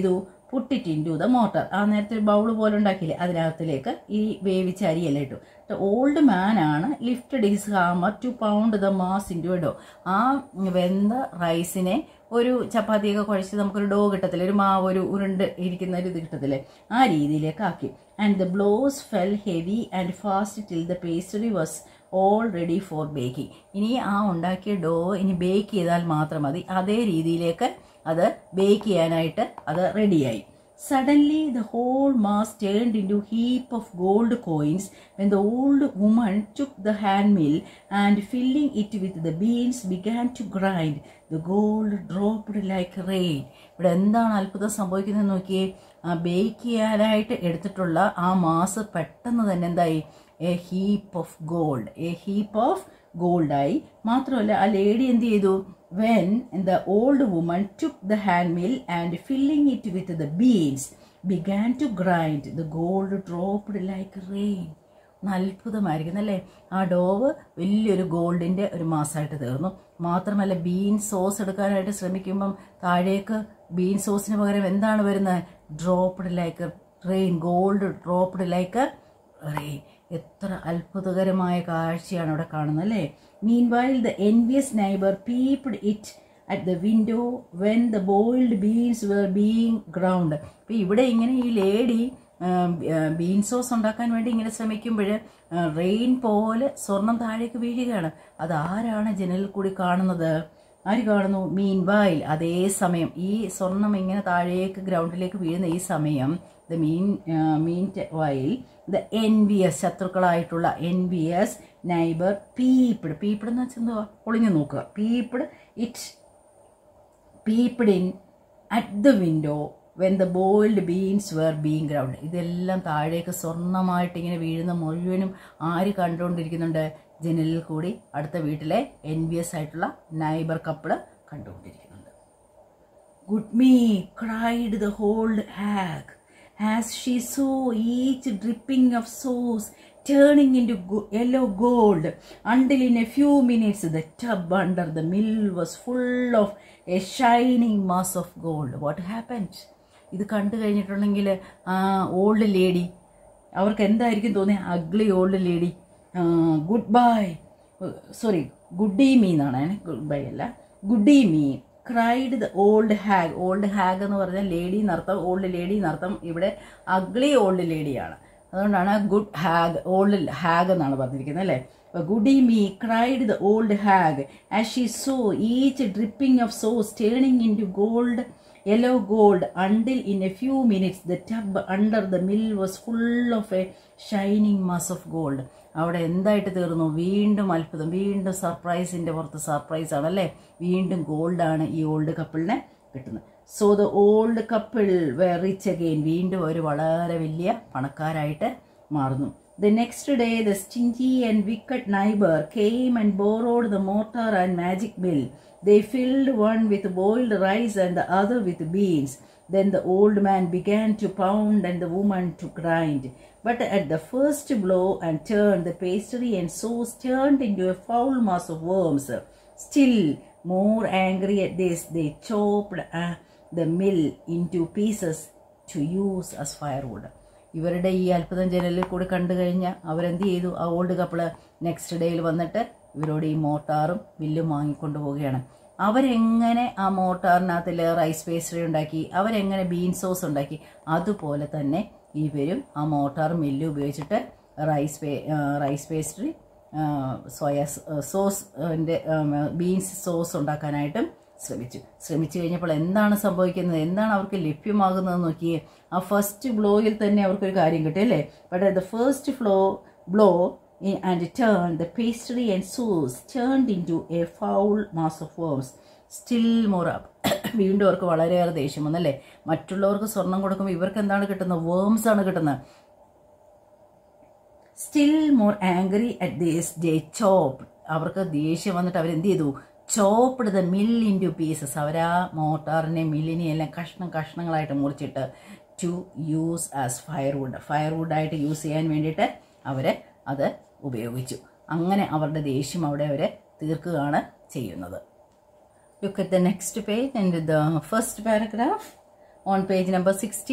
put it into the mortar ആ നേരത്തെ ഒരു ബൗൾ പോലെ ഉണ്ടാക്കിയില്ലേ അതിനകത്തിലേക്ക് ഈ വേവിച്ച അരിയെല്ലാം ഇട്ടു ഓൾഡ് മാൻ ആണ് lifted his hammer to pound the mass into dough ആ വെന്ത റൈസിനെ ഒരു ചപ്പാത്തിയൊക്കെ കുഴച്ച് നമുക്കൊരു ഡോ കിട്ടത്തില്ലേ ഒരു മാവ് ഒരു ഉരുണ്ട് ഇരിക്കുന്ന ഒരു ഇത് കിട്ടത്തില്ലേ ആ രീതിയിലേക്ക് ആക്കി and the blows fell heavy and fast till the pastry was all ready for baking ഇനി ആ ഉണ്ടാക്കിയ ഡോ ഇനി ബേക്ക് ചെയ്താൽ മാത്രം മതി അതേ രീതിയിലേക്ക് അത് ബേക്ക് ചെയ്യാനായിട്ട് അത് റെഡിയായി suddenly the whole mass turned into heap of gold coins when the old woman took the hand mill and filling it with the beans began to grind the gold dropped like rain ഇവിടെ എന്താണ് അത്ഭുതം സംഭവിക്കുന്നത് നോക്കിയേ ആ ബേക്ക് ചെയ്യാനായിട്ട് എടുത്തിട്ടുള്ള ആ മാസ് പെട്ടെന്ന് തന്നെ എന്തായി a heap of gold a heap of ഗോൾഡായി മാത്രമല്ല ആ ലേഡി എന്ത് ചെയ്തു when the old woman took the hand mill and filling it with the beans began to grind the gold dropped like rain അത്ഭുതമായിരിക്കും അല്ലേ ആ ഡോവ് വലിയൊരു ഗോൾഡിൻ്റെ ഒരു മാസമായിട്ട് തീർന്നു മാത്രമല്ല ബീൻ സോസ് എടുക്കാനായിട്ട് ശ്രമിക്കുമ്പം താഴേക്ക് ബീൻ സോസിന് പകരം എന്താണ് വരുന്നത് dropped like rain gold dropped like rain എത്ര അത്ഭുതകരമായ കാഴ്ചയാണ് അവിടെ കാണുന്നത് അല്ലേ meanwhile the envious neighbour peeped it at the window when the boiled beans were being ground അപ്പം ഇവിടെ ഇങ്ങനെ ഈ ലേഡി ബീൻ സോസ് ഉണ്ടാക്കാൻ വേണ്ടി ഇങ്ങനെ ശ്രമിക്കുമ്പോൾ റെയിൻ പോലെ സ്വർണം താഴേക്ക് വീഴുകയാണ് അത് ആരാണ് ജനലിൽ കൂടി കാണുന്നത് ആര് കാണുന്നു മീൻ വൈൽ അതേ സമയം ഈ സ്വർണം ഇങ്ങനെ താഴേക്ക് ഗ്രൗണ്ടിലേക്ക് വീഴുന്ന ഈ സമയം the mean meanwhile the envious ശത്രുക്കളായിട്ടുള്ള envious neighbour peeped peeped എന്ന് വെച്ചാൽ എന്തുവാ ഒളിഞ്ഞു നോക്കുക peeped it peeped in at the window when the boiled beans were being ground ഇതെല്ലാം താഴേക്ക് സ്വർണ്ണമായിട്ട് ഇങ്ങനെ വീഴുന്ന മുഴുവനും ആര് കണ്ടുകൊണ്ടിരിക്കുന്നുണ്ട് ജനലിൽ കൂടി അടുത്ത വീട്ടിലെ എൻ ബി എസ് ആയിട്ടുള്ള നൈബർ കപ്പിള് കണ്ടുകൊണ്ടിരിക്കുന്നുണ്ട് good me cried the old hag as she saw each dripping of sauce turning into go- yellow gold until in a few minutes the tub under the mill was full of a shining mass of gold. What happened? ഇത് കണ്ടു കഴിഞ്ഞിട്ടുണ്ടെങ്കിൽ ആ ഓൾഡ് ലേഡി അവർക്ക് എന്തായിരിക്കും തോന്നിയ ugly old lady goodbye sorry goody me എന്നാണ് ഗുഡ് ബൈ അല്ല goody me cried the old hag old hag എന്ന് പറഞ്ഞാൽ ലേഡി നർത്തം ഓൾഡ് ലേഡി നർത്തം ഇവിടെ അഗ്ലി ഓൾഡ് ലേഡിയാണ് അതുകൊണ്ടാണ് ഗുഡ് ഹാഗ് ഓൾഡ് ഹാഗ് എന്നാണ് പറഞ്ഞിരിക്കുന്നത് അല്ലേ goody me cried the old hag as she saw each dripping of sauce turning into gold yellow gold until in a few minutes the tub under the mill was full of a shining mass of gold അവിടെ എന്തായിട്ട് തീർന്നു വീണ്ടും അത്ഭുതം വീണ്ടും സർപ്രൈസിന്റെ പുറത്ത് സർപ്രൈസ് ആണ് അല്ലേ വീണ്ടും ഗോൾഡാണ് ഈ ഓൾഡ് കപ്പിളിനെ കിട്ടുന്നത് so the old couple were rich again വീണ്ടും ഒരു വളരെ വലിയ പണക്കാരായിട്ട് മാറുന്നു the next day the stingy and wicked neighbour came and borrowed the mortar and magic mill they filled one with boiled rice and the other with beans Then the old man began to pound and the woman to grind. But at the first blow and turn, the pastry and sauce turned into a foul mass of worms. Still more angry at this, they chopped uh, the mill into pieces to use as firewood. ഇവരുടെ ഈ അത്ഭുതം ജനലിൽ കൂടി കണ്ടു കഴിഞ്ഞാൽ അവരെന്ത് ചെയ്തു ആ ഓൾഡ് കപ്പിള് നെക്സ്റ്റ് ഡേയിൽ വന്നിട്ട് ഇവരോട് ഈ മോട്ടാറും ബില്ലും വാങ്ങിക്കൊണ്ടു പോവുകയാണ് അവരെങ്ങനെ ആ മോട്ടാറിനകത്തിൽ റൈസ് പേസ്ട്രി ഉണ്ടാക്കി അവരെങ്ങനെ ബീൻ സോസ് ഉണ്ടാക്കി അതുപോലെ തന്നെ ഇവരും ആ മോട്ടാർ മില്ല് ഉപയോഗിച്ചിട്ട് റൈസ് പേ റൈസ് പേസ്ട്രി സോയ സോസിൻ്റെ ബീൻസ് സോസ് ഉണ്ടാക്കാനായിട്ടും ശ്രമിച്ചു ശ്രമിച്ചു കഴിഞ്ഞപ്പോൾ എന്താണ് സംഭവിക്കുന്നത് എന്താണ് അവർക്ക് ലഭ്യമാകുന്നത് നോക്കിയേ ആ ഫസ്റ്റ് ബ്ലോയിൽ തന്നെ അവർക്കൊരു കാര്യം കിട്ടി അല്ലേ but the first flow blow and turned the pastry and sauce turned into a foul mass of worms still more up വീണ്ടും അവർക്ക് വളരെയേറെ ദേഷ്യം വന്നല്ലേ മറ്റുള്ളവർക്ക് സ്വർണം കൊടുക്കുമ്പോൾ ഇവർക്ക് എന്താണ് കിട്ടുന്നത് വേംസ് ആണ് കിട്ടുന്നത് still more angry at this day chop അവർക്ക് ദേഷ്യം വന്നിട്ട് അവരെന്ത് ചെയ്തു chopped the mill into pieces അവർ ആ മോട്ടാറിനെ മില്ലിനെ എല്ലാം കഷ്ണം കഷ്ണങ്ങളായിട്ട് മുറിച്ചിട്ട് ടു യൂസ് ആസ് ഫയർവുഡ് ഫയർവുഡായിട്ട് യൂസ് ചെയ്യാൻ വേണ്ടിയിട്ട് അവർ അത് ഉപയോഗിച്ചു അങ്ങനെ അവരുടെ ദേഷ്യം അവിടെ അവർ തീർക്കുകയാണ് ചെയ്യുന്നത് look at the next page and the first paragraph on page number 60.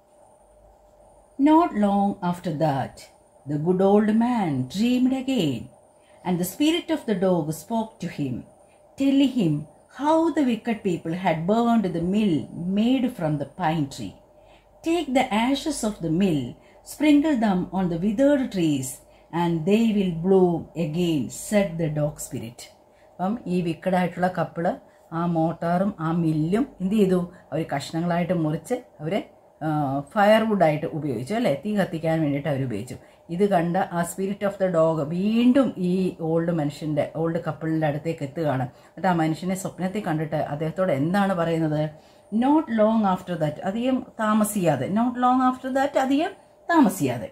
Not long after that, the good old man dreamed again, and the spirit of the dog spoke to him, telling him how the wicked people had burned the mill made from the pine tree. Take the ashes of the mill, sprinkle them on the withered trees, and they will bloom again, said the dog spirit. അപ്പം ഈ വിക്കഡായിട്ടുള്ള കപ്പിള് ആ മോട്ടാറും ആ മില്ലും എന്ത് ചെയ്തു അവർ കഷ്ണങ്ങളായിട്ട് മുറിച്ച് അവർ ഫയർവുഡായിട്ട് ഉപയോഗിച്ചു അല്ലേ തീ കത്തിക്കാൻ വേണ്ടിയിട്ട് അവർ ഉപയോഗിച്ചു ഇത് കണ്ട ആ സ്പിരിറ്റ് ഓഫ് ദ ഡോഗ് വീണ്ടും ഈ ഓൾഡ് മനുഷ്യൻ്റെ ഓൾഡ് കപ്പിളിൻ്റെ അടുത്തേക്ക് എത്തുകയാണ് എന്നിട്ട് ആ മനുഷ്യനെ സ്വപ്നത്തിൽ കണ്ടിട്ട് അദ്ദേഹത്തോട് എന്താണ് പറയുന്നത് നോട്ട് ലോങ് ആഫ്റ്റർ ദാറ്റ് അധികം താമസിയാതെ നോട്ട് ലോങ് ആഫ്റ്റർ ദാറ്റ് അധികം താമസിയാതെ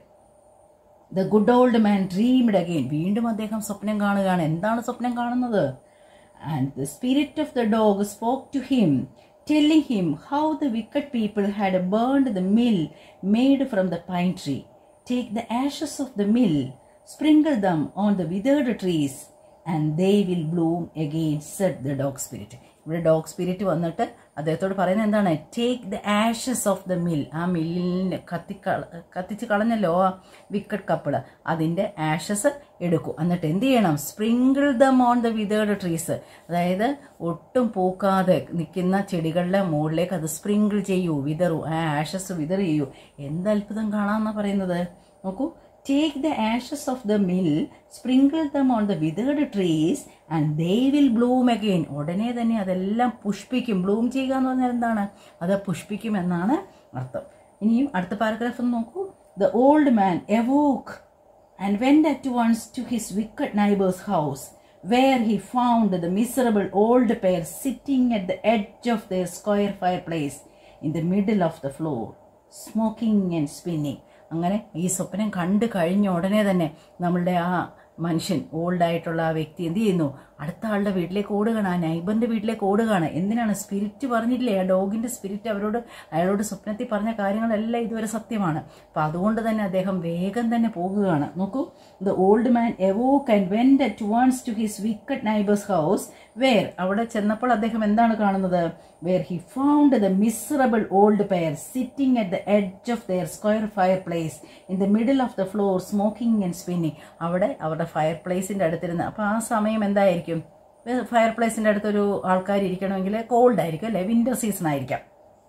the good old man dreamed again വീണ്ടും അദ്ദേഹം സ്വപ്നം കാണുകയാണ് എന്താണ് സ്വപ്നം കാണുന്നത് and the spirit of the dog spoke to him telling him how the wicked people had burned the mill made from the pine tree take the ashes of the mill sprinkle them on the withered trees and they will bloom again said the dog spirit ഇവിടെ ഡോഗ് സ്പിരിറ്റ് വന്നിട്ട് അദ്ദേഹത്തോട് പറയുന്നത് എന്താണ് take the ashes of the mill ആ മില്ലിന് കത്തിക്കള കത്തിച്ച് കളഞ്ഞല്ലോ ആ വിക്കറ്റ് കപ്പിള് അതിൻ്റെ ആഷസ് എടുക്കൂ എന്നിട്ട് എന്ത് ചെയ്യണം sprinkle them on the withered trees അതായത് ഒട്ടും പൂക്കാതെ നിൽക്കുന്ന ചെടികളുടെ മുകളിലേക്ക് അത് സ്പ്രിങ്കിൾ ചെയ്യൂ വിതറൂ ആ ആഷസ് വിതർ ചെയ്യൂ എന്ത് അത്ഭുതം കാണാമെന്നാണ് പറയുന്നത് നോക്കൂ take the ashes of the mill sprinkle them on the withered trees and they will bloom again ഉടനെ തന്നെ അതെല്ലാം പുഷ്പിക്കും ബ്ലൂം ചെയ്യുക എന്ന് പറഞ്ഞാൽ എന്താണ് അത് പുഷ്പിക്കും എന്നാണ് അർത്ഥം ഇനിയും അടുത്ത പാരഗ്രാഫ് ഒന്ന് നോക്കൂ the old man awoke and went at once to his wicked neighbour's house where he found the miserable old pair sitting at the edge of their square fireplace in the middle of the floor, smoking and spinning. അങ്ങനെ ഈ സ്വപ്നം കണ്ടു കഴിഞ്ഞ ഉടനെ തന്നെ നമ്മളുടെ ആ മനുഷ്യൻ ഓൾഡായിട്ടുള്ള ആ വ്യക്തി എന്ത് ചെയ്യുന്നു അടുത്ത ആളുടെ വീട്ടിലേക്ക് ഓടുകയാണ് ആ നൈബറിന്റെ വീട്ടിലേക്ക് ഓടുകയാണ് എന്തിനാണ് സ്പിരിറ്റ് പറഞ്ഞില്ലേ ആ ഡോഗിന്റെ സ്പിരിറ്റ് അവരോട് അയാളോട് സ്വപ്നത്തിൽ പറഞ്ഞ കാര്യങ്ങളെല്ലാം ഇതുവരെ സത്യമാണ് അപ്പൊ അതുകൊണ്ട് തന്നെ അദ്ദേഹം വേഗം തന്നെ പോകുകയാണ് നോക്കൂ the old man awoke and went at once to his wicked neighbour's house where അവിടെ ചെന്നപ്പോൾ അദ്ദേഹം എന്താണ് കാണുന്നത് where he found the miserable old pair sitting at the edge of their square fireplace in the middle of the floor smoking and spinning അവിടെ അവരുടെ ഫയർ പ്ലേസിന്റെ അടുത്തിരുന്ന് അപ്പൊ ആ സമയം എന്തായിരിക്കും ഫയർ പ്ലേസിന്റെ അടുത്തൊരു ആൾക്കാർ ഇരിക്കണമെങ്കിൽ കോൾഡ് ആയിരിക്കും അല്ലെ വിന്റർ സീസൺ ആയിരിക്കാം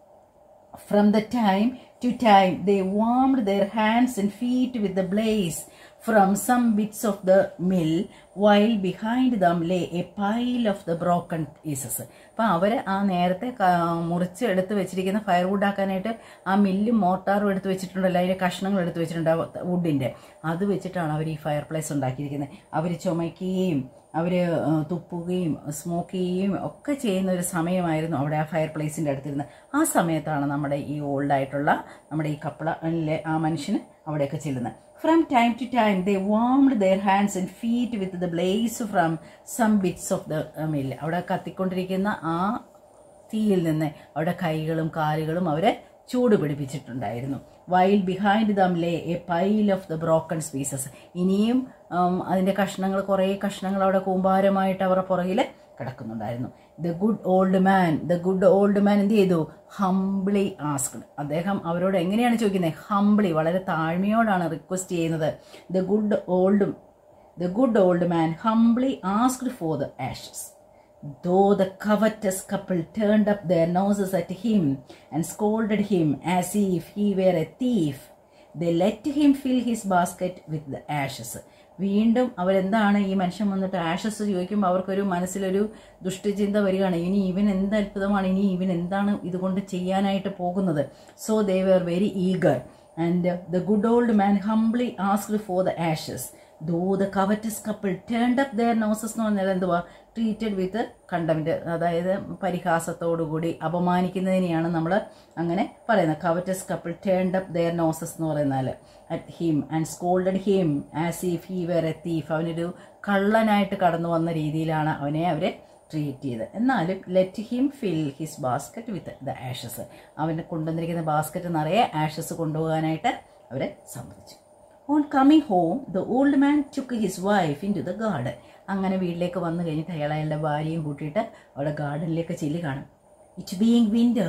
From the time to time, they warmed their hands and feet with the blaze from some bits of the mill, while behind them lay a pile of the broken pieces. അപ്പം അവർ ആ നേരത്തെ ക- മുറിച്ച് എടുത്ത് വെച്ചിരിക്കുന്ന ഫയർവുഡ് ആക്കാനായിട്ട് ആ മില്ലും മോട്ടാറും എടുത്ത് വെച്ചിട്ടുണ്ടല്ലോ അതിൻ്റെ കഷ്ണങ്ങൾ എടുത്ത് വെച്ചിട്ടുണ്ട് ആ വുഡിൻ്റെ അത് വെച്ചിട്ടാണ് അവർ ഈ ഫയർ പ്ലേസ് ഉണ്ടാക്കിയിരിക്കുന്നത് അവർ ചുമയ്ക്കുകയും അവർ തുപ്പുകയും സ്മോക്ക് ചെയ്യുകയും ഒക്കെ ചെയ്യുന്ന ഒരു സമയമായിരുന്നു അവിടെ ആ ഫയർ പ്ലേസിൻ്റെ അടുത്തിരുന്ന് ആ സമയത്താണ് നമ്മുടെ ഈ ഓൾഡ് ആയിട്ടുള്ള നമ്മുടെ ഈ കപ്പളിലെ ആ മനുഷ്യന് അവിടെയൊക്കെ ചെല്ലുന്നത് from time to time they warmed their hands and feet with the blaze from some bits of the mill അവിടെ കത്തിക്കൊണ്ടിരിക്കുന്ന ആ തീയിൽ നിന്ന് അവിടെ കൈകളും കാലുകളും അവരെ ചൂട് പിടിപ്പിച്ചിട്ടുണ്ടായിരുന്നു while behind them lay a pile of the broken pieces ഇനിയും ഉം, അതിന്റെ കഷ്ണങ്ങൾ കുറേ കഷ്ണങ്ങൾ അവിടെ കൂമ്പാരമായിട്ട് അവരുടെ പുറകിൽ കിടക്കുന്നുണ്ടായിരുന്നു the good old man the good old man എന്ത് ചെയ്തു ഹംബ്ലി ആസ്ക്ഡ് അദ്ദേഹം അവരോട് എങ്ങനെയാണ് ചോദിക്കുന്നത് ഹംബ്ലി വളരെ താഴ്മയോടാണ് റിക്വസ്റ്റ് ചെയ്യുന്നത് the good old the good old man humbly asked for the ashes Though the covetous couple turned up their noses at him and scolded him as if he were a thief, they let him fill his basket with the ashes. വീണ്ടും അവരെന്താണ് ഈ മനുഷ്യൻ വന്നിട്ട് ആഷസ് ചോദിക്കുമ്പോൾ അവർക്കൊരു മനസ്സിലൊരു ദുഷ്ടചിന്ത വരികയാണ് ഇനി ഇവൻ എന്ത് അത്ഭുതമാണ് ഇനി ഇവൻ എന്താണ് ഇതുകൊണ്ട് ചെയ്യാനായിട്ട് പോകുന്നത് so they were very eager and the good old man humbly asked for the ashes though the covetous couple turned up their noses എന്ന് പറഞ്ഞാൽ എന്തുവാ ട്രീറ്റഡ് വിത്ത് കണ്ടമിന്റ് അതായത് പരിഹാസത്തോടുകൂടി അപമാനിക്കുന്നതിനെയാണ് നമ്മൾ അങ്ങനെ പറയുന്നത് covetous couple turned up their noses എന്ന് പറയുന്നാൽ at him and scolded him as if he were a thief അവനൊരു കള്ളനായിട്ട് കടന്നു വന്ന രീതിയിലാണ് അവനെ അവരെ ട്രീറ്റ് ചെയ്ത് എന്നാലും let him fill his basket with the ashes അവനെ കൊണ്ടുവന്നിരിക്കുന്ന ബാസ്ക്കറ്റ് നിറയെ ആഷസ് കൊണ്ടുപോകാനായിട്ട് അവരെ സമ്മതിച്ചു on coming home the old man took his wife into the garden അങ്ങനെ വീട്ടിലേക്ക് വന്നു കഴിഞ്ഞിട്ട് അയാൾ അയാളുടെ ഭാര്യയും കൂട്ടിയിട്ട് അവിടെ ഗാർഡനിലേക്ക് ചെല്ലി കാണും it being winter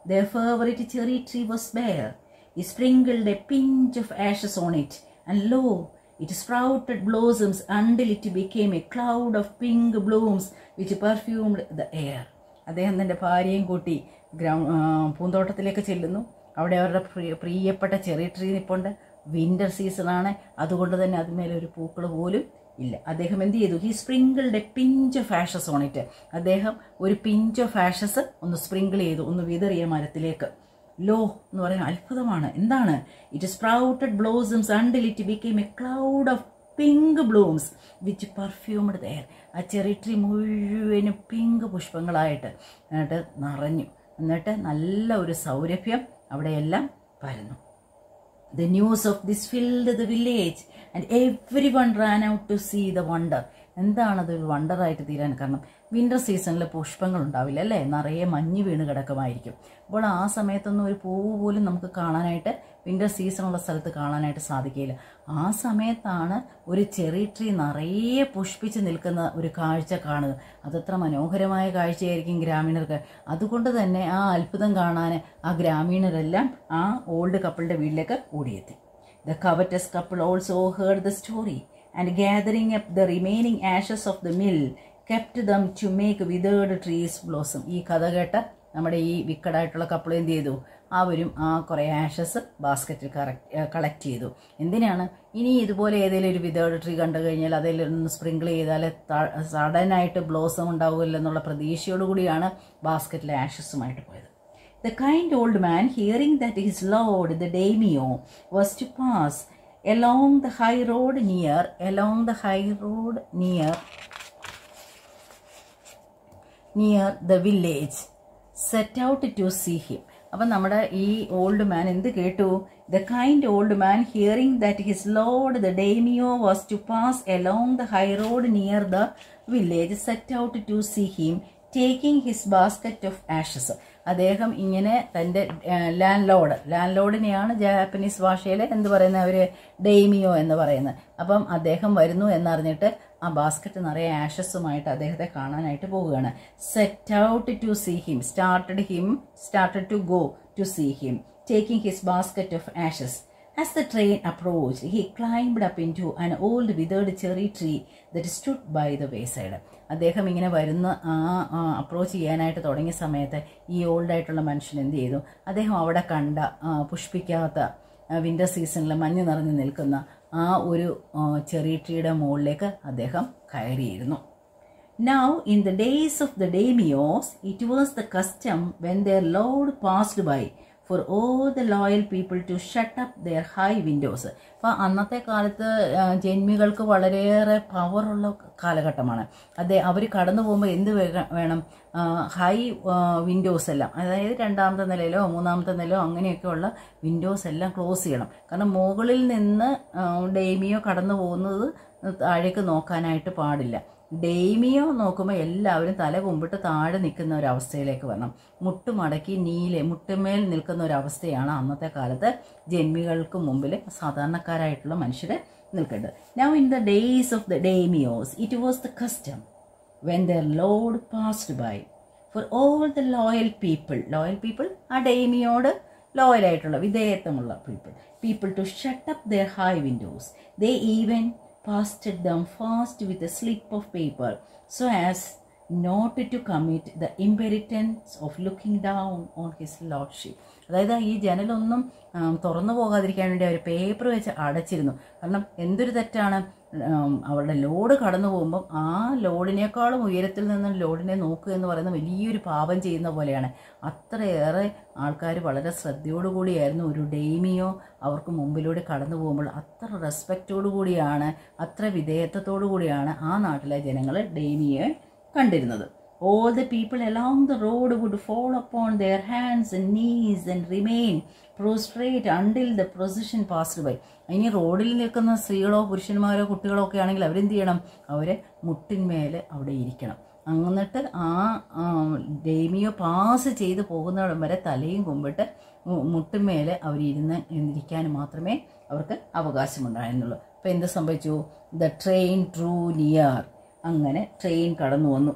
their favorite cherry tree was bare. He sprinkled a pinch of ashes on it, and lo, it sprouted blossoms until it became a cloud of pink blooms which perfumed the air. അദ്ദേഹം തൻ്റെ ഭാര്യയും കൂട്ടി ഗ്രൗ ആ, പൂന്തോട്ടത്തിലേക്ക് ചെല്ലുന്നു അവിടെ അവരുടെ പ്രിയ പ്രിയപ്പെട്ട ചെറിയ ട്രീ നിപ്പുണ്ട് വിൻ്റർ സീസണാണ് അതുകൊണ്ട് തന്നെ അതിന്മേലെ ഒരു പൂക്കൾ പോലും ഇല്ല അദ്ദേഹം എന്ത് ചെയ്തു he sprinkled a pinch of ashes on it അദ്ദേഹം ഒരു പിഞ്ച് ഓഫ് ആഷസ് ഒന്ന് സ്പ്രിങ്കിൾ ചെയ്തു ഒന്ന് വിതറിയ മരത്തിലേക്ക് ലോ എന്ന് പറയുന്ന അത്ഭുതമാണ് എന്താണ് it sprouted blossoms until it became a cloud of pink blooms which perfumed the air ആ ചെറി ട്രീ മുഴുവനും പിങ്ക് പുഷ്പങ്ങളായിട്ട് എന്നിട്ട് നിറഞ്ഞു എന്നിട്ട് നല്ല ഒരു സൗരഭ്യം അവിടെയെല്ലാം പരന്നു The news of this filled the village and everyone ran out to see the wonder. എന്താണ് അതൊരു വണ്ടറായിട്ട് തീരാൻ കാരണം വിന്റർ സീസണിൽ പുഷ്പങ്ങൾ ഉണ്ടാവില്ല അല്ലേ നിറയെ മഞ്ഞ് വീണ് കിടക്കുമായിരിക്കും അപ്പോൾ ആ സമയത്തൊന്നും ഒരു പൂവ് പോലും നമുക്ക് കാണാനായിട്ട് വിന്റർ സീസണുള്ള സ്ഥലത്ത് കാണാനായിട്ട് സാധിക്കില്ല ആ സമയത്താണ് ഒരു ചെറി ട്രീ നിറയെ പുഷ്പിച്ച് നിൽക്കുന്ന ഒരു കാഴ്ച കാണുക അതത്ര മനോഹരമായ കാഴ്ചയായിരിക്കും ഗ്രാമീണർക്ക് അതുകൊണ്ട് തന്നെ ആ അത്ഭുതം കാണാൻ ആ ഗ്രാമീണരെല്ലാം ആ ഓൾഡ് കപ്പിളിൻ്റെ വീട്ടിലേക്ക് ഓടിയെത്തി The covetous couple also heard the story, and gathering up the remaining ashes of the mill, kept them to make withered trees blossom. ഈ കഥ കേട്ട നമ്മുടെ ഈ വിക്കഡായിട്ടുള്ള കപ്പിൾ എന്ത് ചെയ്തു അവരും ആ കുറേ ആഷസ് ബാസ്ക്കറ്റിൽ കറക്റ്റ് കളക്ട് ചെയ്തു എന്തിനാണ് ഇനി ഇതുപോലെ ഏതെങ്കിലും ഒരു വിതേർഡ് ട്രീ കണ്ടു കഴിഞ്ഞാൽ അതിൽ ഒന്ന് സ്പ്രിങ്കിൾ ചെയ്താൽ സഡനായിട്ട് ബ്ലോസം ഉണ്ടാവില്ല എന്നുള്ള പ്രതീക്ഷയോടു കൂടിയാണ് ബാസ്ക്കറ്റിലെ ആഷസുമായിട്ട് പോയത് The kind old man, hearing that his lord, the daimyo, was to pass along the high road near, along the high road near, near the village, set out to see him. അപ്പം നമ്മുടെ ഈ ഓൾഡ് മാൻ എന്ത് കേട്ടു the kind old man hearing that his lord the daimyo was to pass along the high road near the village set out to see him taking his basket of ashes അദ്ദേഹം ഇങ്ങനെ തൻ്റെ ലാൻഡ് ലോഡ് ലാൻഡ് ലോഡിനെയാണ് ജാപ്പനീസ് ഭാഷയിൽ എന്ത് പറയുന്നത് അവർ ഡെയ്മിയോ എന്ന് പറയുന്നത് അപ്പം അദ്ദേഹം വരുന്നു എന്നറിഞ്ഞിട്ട് ആ ബാസ്ക്കറ്റ് നിറയെ ആഷസുമായിട്ട് അദ്ദേഹത്തെ കാണാനായിട്ട് പോവുകയാണ് set out to see him started him started to go to see him taking his basket of ashes As the train approached, he climbed up into an old withered cherry tree that stood by the wayside. അദ്ദേഹം ഇങ്ങനെ വരുന്ന ആ അപ്രോച്ച് ചെയ്യാനായിട്ട് തുടങ്ങിയ സമയത്ത് ഈ ഓൾഡായിട്ടുള്ള മനുഷ്യൻ എന്ത് ചെയ്തു അദ്ദേഹം അവിടെ കണ്ട ആ, പുഷ്പിക്കാത്ത വിന്റർ സീസണിൽ മഞ്ഞ് നിറഞ്ഞു നിൽക്കുന്ന ആ ഒരു ചെറി ട്രീയുടെ മുകളിലേക്ക് അദ്ദേഹം കയറിയിരുന്നു Now, in the days of the daimios, it was the custom when their lord passed by for all the loyal people to shut up their high windows. അപ്പോൾ അന്നത്തെ കാലത്ത് ആ, ജന്മികൾക്ക് വളരെയേറെ പവറുള്ള കാലഘട്ടമാണ് അതെ അവർ കടന്നു പോകുമ്പോൾ എന്ത് വേ- വേണം ഹൈ വിൻഡോസ് എല്ലാം അതായത് രണ്ടാമത്തെ നിലയിലോ മൂന്നാമത്തെ നിലയിലോ അങ്ങനെയൊക്കെയുള്ള വിൻഡോസ് എല്ലാം ക്ലോസ് ചെയ്യണം കാരണം മുകളിൽ നിന്ന് ആ, ഡെയ്മിയോ കടന്നു പോകുന്നത് താഴേക്ക് നോക്കാനായിട്ട് പാടില്ല ഡെയ്മിയോ നോക്കുമ്പോൾ എല്ലാവരും തല കുമ്പിട്ട് താഴെ നിൽക്കുന്ന ഒരു അവസ്ഥയിലേക്ക് വരണം മുട്ട് മടക്കി നീലെ മുട്ടുമേൽ നിൽക്കുന്ന ഒരു അവസ്ഥയാണ് അന്നത്തെ കാലത്ത് ജന്മികൾക്ക് മുമ്പിൽ സാധാരണക്കാരായിട്ടുള്ള മനുഷ്യർ നിൽക്കേണ്ടത് now in the days of the daimyos it was the custom when their lord passed by for all the loyal people loyal people ആ ഡെയ്മിയോട് ലോയലായിട്ടുള്ള വിധേയത്വമുള്ള people people to shut up their high windows they even pasted them fast with a slip of paper so as not to commit the impertinence of looking down on his lordship അതായത് ഈ ജനലൊന്നും ആം, തുറന്നു പോകാതിരിക്കാൻ വേണ്ടി അവർ പേപ്പർ വെച്ച് അടച്ചിരുന്നു കാരണം എന്തൊരു തെറ്റാണ് ആം, അവരുടെ ലോഡ് കടന്നു പോകുമ്പം ആ ലോഡിനേക്കാളും ഉയരത്തിൽ നിന്ന് ലോഡിനെ നോക്കുക എന്ന് പറയുന്നത് വലിയൊരു പാപം ചെയ്യുന്ന പോലെയാണ് അത്രയേറെ ആൾക്കാർ വളരെ ശ്രദ്ധയോടുകൂടിയായിരുന്നു ഒരു ഡെയ്മിയോ അവർക്ക് മുമ്പിലൂടെ കടന്നു പോകുമ്പോൾ അത്ര റെസ്പെക്റ്റോടു കൂടിയാണ് അത്ര വിധേയത്വത്തോടു കൂടിയാണ് ആ നാട്ടിലെ ജനങ്ങൾ ഡെയ്മിയെ കണ്ടിരുന്നത് All the people along the road would fall upon their hands and knees and remain prostrate until the procession passed by. ഇനി റോഡിൽ നിൽക്കുന്ന സ്ത്രീകളോ പുരുഷന്മാരോ കുട്ടികളോ ഒക്കെ ആണെങ്കിൽ അവരെന്ത് ചെയ്യണം അവർ മുട്ടിന്മേൽ അവിടെ ഇരിക്കണം എന്നിട്ട് ആ ആ, ഡേമിയോ പാസ് ചെയ്ത് പോകുന്നിടം വരെ തലയും കുമ്പിട്ട് മു- മുട്ടിന്മേൽ അവരിരുന്ന് ഇരിക്കാൻ മാത്രമേ അവർക്ക് അവകാശമുണ്ടായിരുന്നുള്ളൂ അപ്പോൾ എന്ത് സംഭവിച്ചു ദ ട്രെയിൻ ട്രൂ നിയർ അങ്ങനെ ട്രെയിൻ കടന്നു വന്നു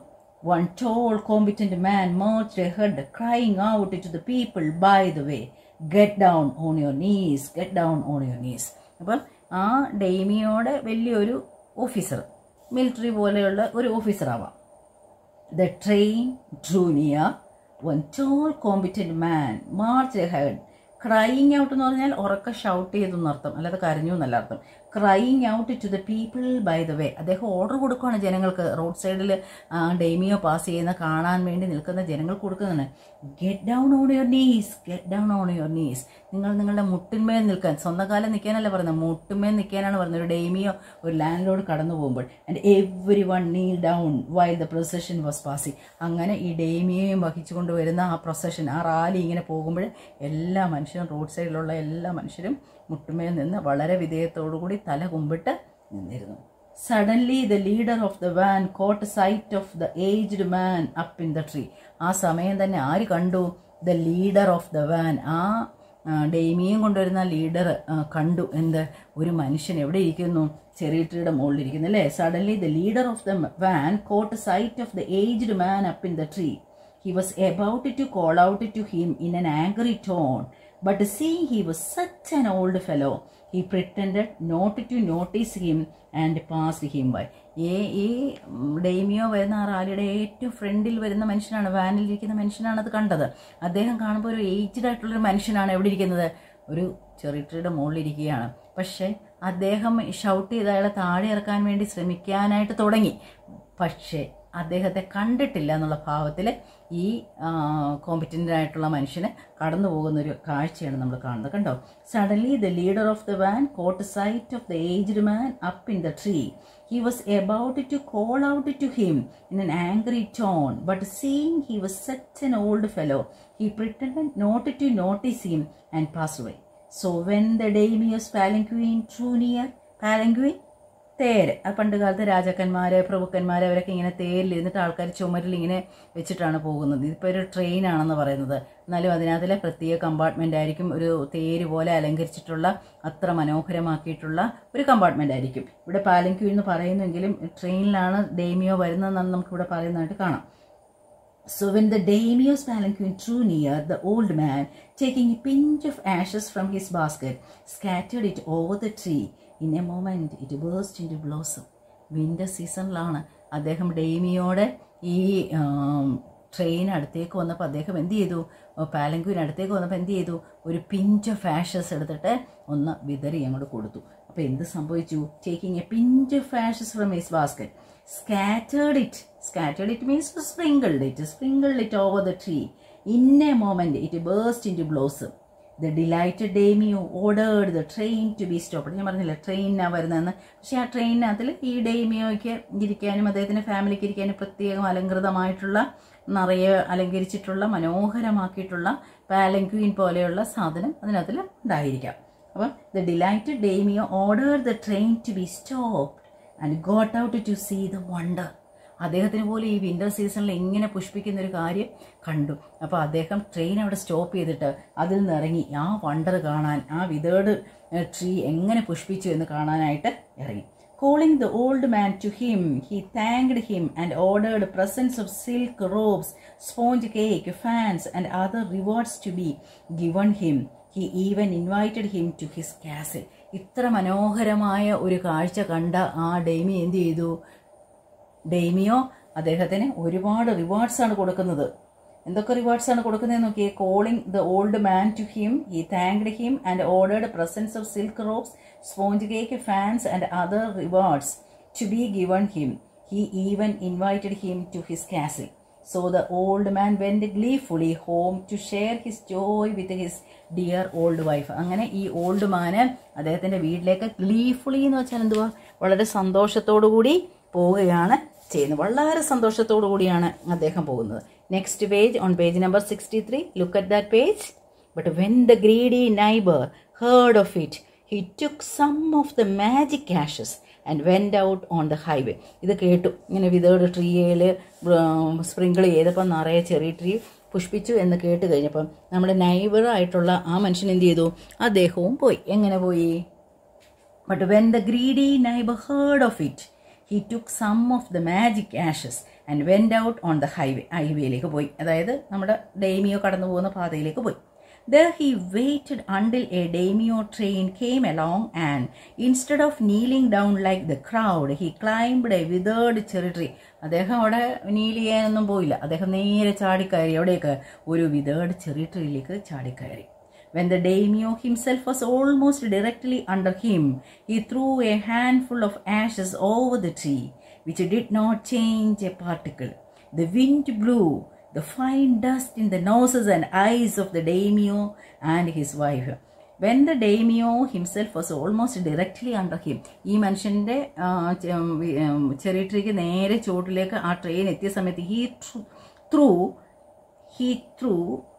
one tall, competent man marched ahead, crying out to the people by the way, Get down on your knees, get down on your knees. അപ്പം ആ ഡെയ്മിയോടെ വലിയൊരു ഓഫീസർ മിലിറ്ററി പോലെയുള്ള ഒരു ഓഫീസർ ആവാം The train drew near. One tall, competent man marched ahead. Crying out എന്ന് പറഞ്ഞാൽ ഉറക്കെ ഷൗട്ട് ചെയ്തു എന്നർത്ഥം അല്ലാതെ കരഞ്ഞു എന്നല്ല അർത്ഥം crying out to the people by the way അദ്ദേഹം ഓർഡർ കൊടുക്കുകയാണ് ജനങ്ങൾക്ക് റോഡ് സൈഡിൽ ഡെയ്മിയോ പാസ് ചെയ്യുന്ന കാണാൻ വേണ്ടി നിൽക്കുന്ന ജനങ്ങൾക്ക് കൊടുക്കുന്നതാണ് get down on your knees get down on your knees നിങ്ങൾ നിങ്ങളുടെ മുട്ടിന്മേൽ നിൽക്കാൻ സ്വന്തം കാലം നിൽക്കാനല്ല പറയുന്നത് മുട്ടുമേൽ നിൽക്കാനാണ് പറയുന്നത് ഒരു ഡെയ്മിയോ ഒരു ലാൻഡ് ലോഡ് കടന്നു പോകുമ്പോൾ and everyone kneel down while the procession was passing അങ്ങനെ ഈ ഡെയ്മിയോയും വഹിച്ചുകൊണ്ട് വരുന്ന ആ പ്രൊസഷൻ ആ റാലി ഇങ്ങനെ പോകുമ്പോൾ എല്ലാ മനുഷ്യരും റോഡ് സൈഡിലുള്ള എല്ലാ മനുഷ്യരും മുട്ടുമേൽ നിന്ന് വളരെ വിധേയത്തോടുകൂടി തല കുമ്പിട്ട് നിന്നിരുന്നു suddenly the leader of the van caught sight of the aged man up in the tree ആ സമയം തന്നെ ആര് കണ്ടു the leader of the van ആ ഡെയ്മിയും കൊണ്ടുവരുന്ന ലീഡർ കണ്ടു എന്ത് ഒരു മനുഷ്യൻ എവിടെ ഇരിക്കുന്നു ചെറിയ ട്രീയുടെ മുകളിൽ ഇരിക്കുന്നു അല്ലേ suddenly the leader of the van caught sight of the aged man up in the tree He was about to call out to him in an angry tone, but seeing he was such an old fellow, he pretended not to notice him and passed him by. ഈ ഈ ഡെയ്മിയോ വരുന്ന ആ റാലിയുടെ ഏറ്റവും ഫ്രണ്ടിൽ വരുന്ന മനുഷ്യനാണ് വാനിൽ ഇരിക്കുന്ന മനുഷ്യനാണ് അത് കണ്ടത് അദ്ദേഹം കാണുമ്പോൾ ഒരു ഏജ്ഡ് ആയിട്ടുള്ളൊരു മനുഷ്യനാണ് എവിടെ ഇരിക്കുന്നത് ഒരു ചെറിയ മുകളിൽ ഇരിക്കുകയാണ് പക്ഷേ അദ്ദേഹം ഷൗട്ട് ചെയ്ത് അയാളെ താഴെ ഇറക്കാൻ വേണ്ടി ശ്രമിക്കാനായിട്ട് തുടങ്ങി പക്ഷേ അദ്ദേഹത്തെ കണ്ടിട്ടില്ല എന്നുള്ള ഭാവത്തിൽ ഈ കോമ്പറ്റൻ്റ് ആയിട്ടുള്ള മനുഷ്യന് കടന്നു പോകുന്ന ഒരു കാഴ്ചയാണ് നമ്മൾ കാണുന്നത് കണ്ടോ suddenly the leader of the van caught sight of the aged man up in the tree he was about to call out to him in an angry tone but seeing he was such an old fellow he pretend not to notice him and pass away so when the daimyo's palanquin through near palanquin തേര് അത് പണ്ട് കാലത്ത് രാജാക്കന്മാര് പ്രഭുക്കന്മാര് അവരൊക്കെ ഇങ്ങനെ തേരിലിരുന്നിട്ട് ആൾക്കാർ ചുമരിൽ ഇങ്ങനെ വെച്ചിട്ടാണ് പോകുന്നത് ഇതിപ്പോൾ ഒരു ട്രെയിനാണെന്ന് പറയുന്നത് എന്നാലും അതിനകത്തിലെ പ്രത്യേക കമ്പാർട്ട്മെൻ്റ് ആയിരിക്കും ഒരു തേര് പോലെ അലങ്കരിച്ചിട്ടുള്ള അത്ര മനോഹരമാക്കിയിട്ടുള്ള ഒരു കമ്പാർട്ട്മെൻ്റ് ആയിരിക്കും ഇവിടെ പാലൻക്യൂ എന്ന് പറയുന്നെങ്കിലും ട്രെയിനിലാണ് ഡേമിയോ വരുന്നതെന്നാണ് നമുക്കിവിടെ പറയുന്നതായിട്ട് കാണാം So when the daimyo's palanquin drew near, the old man, taking a pinch of ashes from his basket, scattered it over the tree. In a moment, it burst into blossom. Winter സീസണിലാണ് അദ്ദേഹം ഡെയ്മിയോടെ ഈ ട്രെയിൻ അടുത്തേക്ക് വന്നപ്പോൾ അദ്ദേഹം എന്ത് ചെയ്തു പാലങ്കുവിന് അടുത്തേക്ക് വന്നപ്പോൾ എന്ത് ചെയ്തു ഒരു പിഞ്ച് ഓഫ് ആഷസ് എടുത്തിട്ട് ഒന്ന് വിതറി അങ്ങോട്ട് കൊടുത്തു അപ്പോൾ എന്ത് സംഭവിച്ചു taking a pinch of ashes from his basket scattered it. Scattered it means sprinkled it. Sprinkled it over the tree. In a moment, it burst into blossom. The delighted Daimyo ordered the train to be stopped. ഞാൻ പറഞ്ഞില്ല ട്രെയിനാണ് വരുന്നതെന്ന് പക്ഷേ ആ ട്രെയിനകത്തിൽ ഈ ഡെയ്മിയോയ്ക്ക് ഇരിക്കാനും അദ്ദേഹത്തിൻ്റെ ഫാമിലിക്ക് ഇരിക്കാനും പ്രത്യേകം അലങ്കൃതമായിട്ടുള്ള നിറയെ അലങ്കരിച്ചിട്ടുള്ള മനോഹരമാക്കിയിട്ടുള്ള പാലൻക്വീൻ പോലെയുള്ള സാധനം അതിനകത്തിൽ ഉണ്ടായിരിക്കാം അപ്പം the delighted daimyo order the train to be stopped and got out to see the wonder അദ്ദേഹത്തിന് പോലും ഈ വിൻ്റർ സീസണിൽ ഇങ്ങനെ പുഷ്പിക്കുന്ന ഒരു കാര്യം കണ്ടു അപ്പോൾ അദ്ദേഹം ട്രെയിൻ അവിടെ സ്റ്റോപ്പ് ചെയ്തിട്ട് അതിൽ നിന്ന് ഇറങ്ങി ആ വണ്ടർ കാണാൻ ആ വിതേർഡ് ട്രീ എങ്ങനെ പുഷ്പിച്ചു എന്ന് കാണാനായിട്ട് ഇറങ്ങി calling the old man to him he thanked him and ordered presents of silk robes sponge cake fans and other rewards to be given him he even invited him to his castle ഇത്ര മനോഹരമായ ഒരു കാഴ്ച കണ്ട ആ ഡെയ്മി എന്ത് ചെയ്തു ഡെയ്മിയോ അദ്ദേഹത്തിന് ഒരുപാട് റിവാർഡ്സ് ആണ് കൊടുക്കുന്നത് എന്തൊക്കെ റിവാർഡ്സ് ആണ് കൊടുക്കുന്നത് നോക്കിയേ calling the old man to him he thanked him and ordered presents of silk robes sponge cake fans and other rewards to be given him he even invited him to his castle so the old man went gleefully home to share his joy with his dear old wife അങ്ങനെ ഈ ഓൾഡ് മാന് അദ്ദേഹത്തിൻ്റെ വീട്ടിലേക്ക് ഗ്ലീഫുള്ളി എന്ന് വെച്ചാൽ എന്തുവാ വളരെ സന്തോഷത്തോടു കൂടി പോവുകയാണ് ചെയ്യുന്നത് വളരെ സന്തോഷത്തോടു കൂടിയാണ് അദ്ദേഹം പോകുന്നത് next page on page number sixty three look at that page but when the greedy neighbour heard of it he took some of the magic ashes and went out on the highway ഇത് കേട്ടു ഇങ്ങനെ വിതേർഡ് ട്രീയിൽ സ്പ്രിങ്കിൾ ചെയ്തപ്പോൾ നിറയെ ചെറിയ ട്രീ പുഷ്പിച്ചു എന്ന് കേട്ട് കഴിഞ്ഞപ്പം നമ്മുടെ നൈബറായിട്ടുള്ള ആ മനുഷ്യൻ എന്ത് ചെയ്തു അദ്ദേഹവും പോയി എങ്ങനെ പോയി but when the greedy neighbour heard of it he took some of the magic ashes and went out on the highway ഹൈവേയിലേക്ക് പോയി അതായത് നമ്മുടെ ഡെയ്മിയോ കടന്നു പോകുന്ന പാതയിലേക്ക് പോയി There he waited until a daimyo train came along and instead of kneeling down like the crowd, he climbed a withered cherry tree. അദ്ദേഹം അവിടെ നീൽ ചെയ്യാനൊന്നും പോയില്ല അദ്ദേഹം നേരെ ചാടിക്കയറി എവിടേക്ക് ഒരു വിതേർഡ് ചെറി ട്രീയിലേക്ക് ചാടിക്കയറി When the daimyo himself was almost directly under him, he threw a handful of ashes over the tree, which did not change a particle. The wind blew the fine dust in the noses and eyes of the daimyo and his wife. When the daimyo himself was almost directly under him ഈ മനുഷ്യൻ്റെ ചെറിയ ട്രീക്ക് നേരെ ചോട്ടിലേക്ക് ആ ട്രെയിൻ എത്തിയ സമയത്ത് he threw he threw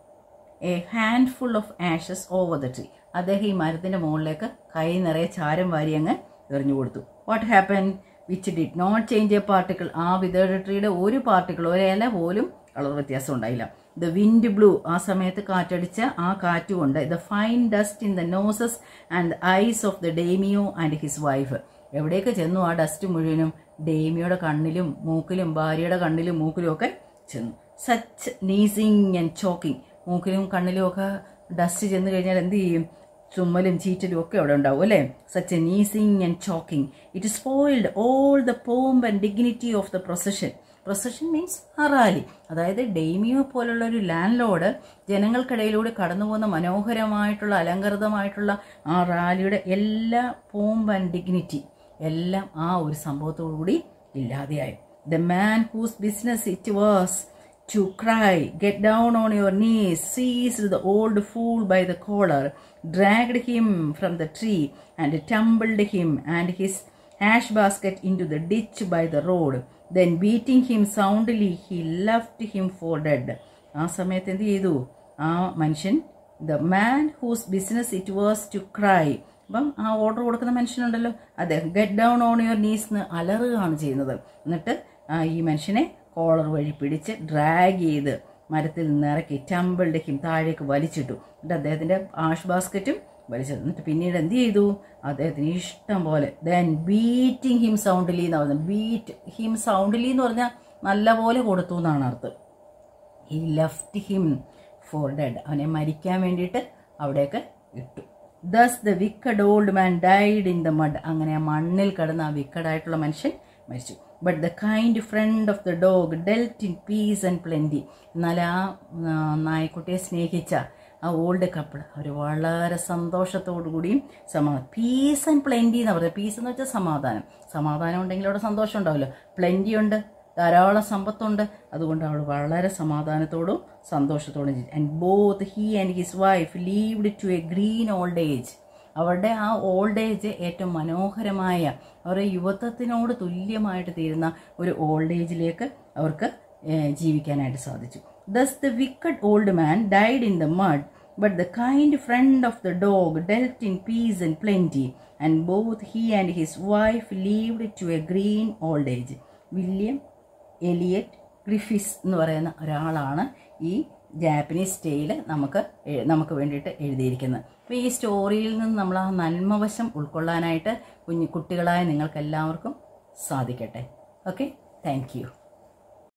a handful of ashes over the tree അദ്ദേഹം ഈ മരത്തിൻ്റെ മുകളിലേക്ക് കൈ നിറയെ ചാരം വാരി അങ്ങ് എറിഞ്ഞു കൊടുത്തു what happen which did not change a particle ആ വിതേർഡ് ട്രീയുടെ ഒരു പാർട്ടിക്കിൾ ഒരു ഇല പോലും കളർ വ്യത്യാസം ഉണ്ടായില്ല ദ വിൻഡ് ബ്ലൂ ആ സമയത്ത് കാറ്റടിച്ച ആ കാറ്റുകൊണ്ട് the fine dust in the noses and the eyes of the daimyo and his wife എവിടേക്ക് ചെന്നു ആ ഡസ്റ്റ് മുഴുവനും ഡേമിയുടെ കണ്ണിലും മൂക്കിലും ഭാര്യയുടെ കണ്ണിലും മൂക്കിലും ഒക്കെ ചെന്നു സച്ച് നീസിങ് ആൻഡ് ചോക്കിംഗ് മൂക്കിലും കണ്ണിലും ഒക്കെ ഡസ്റ്റ് ചെന്ന് കഴിഞ്ഞാൽ എന്ത് ചെയ്യും ചുമ്മലും ചീറ്റലും ഒക്കെ അവിടെ ഉണ്ടാവും അല്ലേ such sneezing and choking it spoiled all the pomp and dignity of the procession procession means rally അതായത് ഡെയ്മിയോ പോലുള്ള ഒരു ലാൻഡ് ലോഡ് ജനങ്ങൾക്കിടയിലൂടെ കടന്നു പോകുന്ന മനോഹരമായിട്ടുള്ള അലങ്കൃതമായിട്ടുള്ള ആ റാലിയുടെ എല്ലാ പോംബ് ആൻഡ് ഡിഗ്നിറ്റി എല്ലാം ആ ഒരു സംഭവത്തോടുകൂടി ഇല്ലാതെയായി the man whose business it was to cry, Get down on your knees, seized the old fool by the collar, dragged him from the tree, and tumbled him and his ash basket into the ditch by the road. Then, beating him soundly, he left him for dead. ആ സമയത്ത് എന്ത് ചെയ്തു ആ മനുഷ്യൻ the man whose business it was to cry അപ്പം ആ ഓർഡർ കൊടുക്കുന്ന മനുഷ്യനുണ്ടല്ലോ അദ്ദേഹം get down on your knees എന്ന് അലറുകയാണ് ചെയ്യുന്നത് എന്നിട്ട് ഈ മനുഷ്യനെ കോളർ വഴി പിടിച്ച് ഡ്രാഗ് ചെയ്ത് മരത്തിൽ നിന്ന് ഇറക്കി ടമ്പിളുടെ ഹിം താഴേക്ക് വലിച്ചിട്ടു എന്നിട്ട് അദ്ദേഹത്തിൻ്റെ ആഷ് ബാസ്ക്കറ്റും വലിച്ചത് എന്നിട്ട് പിന്നീട് എന്ത് ചെയ്തു അദ്ദേഹത്തിന് ഇഷ്ടം പോലെ ദെൻ ബീറ്റിംഗ് ഹിം സൗണ്ട്ലി എന്ന് പറഞ്ഞത് ബീറ്റ് ഹിം സൗണ്ട്ലി എന്ന് പറഞ്ഞാൽ നല്ല പോലെ കൊടുത്തു എന്നാണ് അർത്ഥം he left him for dead അവനെ മരിക്കാൻ വേണ്ടിയിട്ട് അവിടേക്ക് ഇട്ടു thus the wicked old man died in the mud അങ്ങനെ ആ മണ്ണിൽ കിടന്ന ആ വിക്കഡായിട്ടുള്ള മനുഷ്യൻ മരിച്ചു but the kind friend of the dog dwelt in peace and plenty എന്നാൽ ആ നായ്ക്കുട്ടിയെ സ്നേഹിച്ച ആ ഓൾഡ് കപ്പിൾ അവർ വളരെ സന്തോഷത്തോടു കൂടിയും സമാധാനം പീസ് ആൻഡ് പ്ലെൻറ്റി എന്ന് പറയുന്നത് പീസ് എന്ന് വെച്ചാൽ സമാധാനം സമാധാനം ഉണ്ടെങ്കിൽ അവിടെ സന്തോഷം ഉണ്ടാവില്ല പ്ലെൻറ്റി ഉണ്ട് ധാരാളം സമ്പത്തുണ്ട് അതുകൊണ്ട് അവൾ വളരെ സമാധാനത്തോടും സന്തോഷത്തോടും ജീവിച്ചു and both he and his wife lived to a green old age അവരുടെ ആ ഓൾഡ് ഏജ് ഏറ്റവും മനോഹരമായ അവരുടെ യുവത്വത്തിനോട് തുല്യമായിട്ട് തീരുന്ന ഒരു ഓൾഡ് ഏജിലേക്ക് അവർക്ക് ജീവിക്കാനായിട്ട് സാധിച്ചു thus the wicked old man died in the mud but the kind friend of the dog dwelt in peace and plenty and both he and his wife lived to a green old age William Elliot Griffis എന്ന് പറയുന്ന ഒരാളാണ് ഈ ജാപ്പനീസ് സ്റ്റൈൽ നമുക്ക് നമുക്ക് വേണ്ടിയിട്ട് എഴുതിയിരിക്കുന്നത് അപ്പോൾ ഈ സ്റ്റോറിയിൽ നിന്ന് നമ്മൾ ആ നന്മവശം ഉൾക്കൊള്ളാനായിട്ട് കുഞ്ഞു കുട്ടികളായ നിങ്ങൾക്ക് എല്ലാവർക്കും സാധിക്കട്ടെ ഓക്കെ താങ്ക്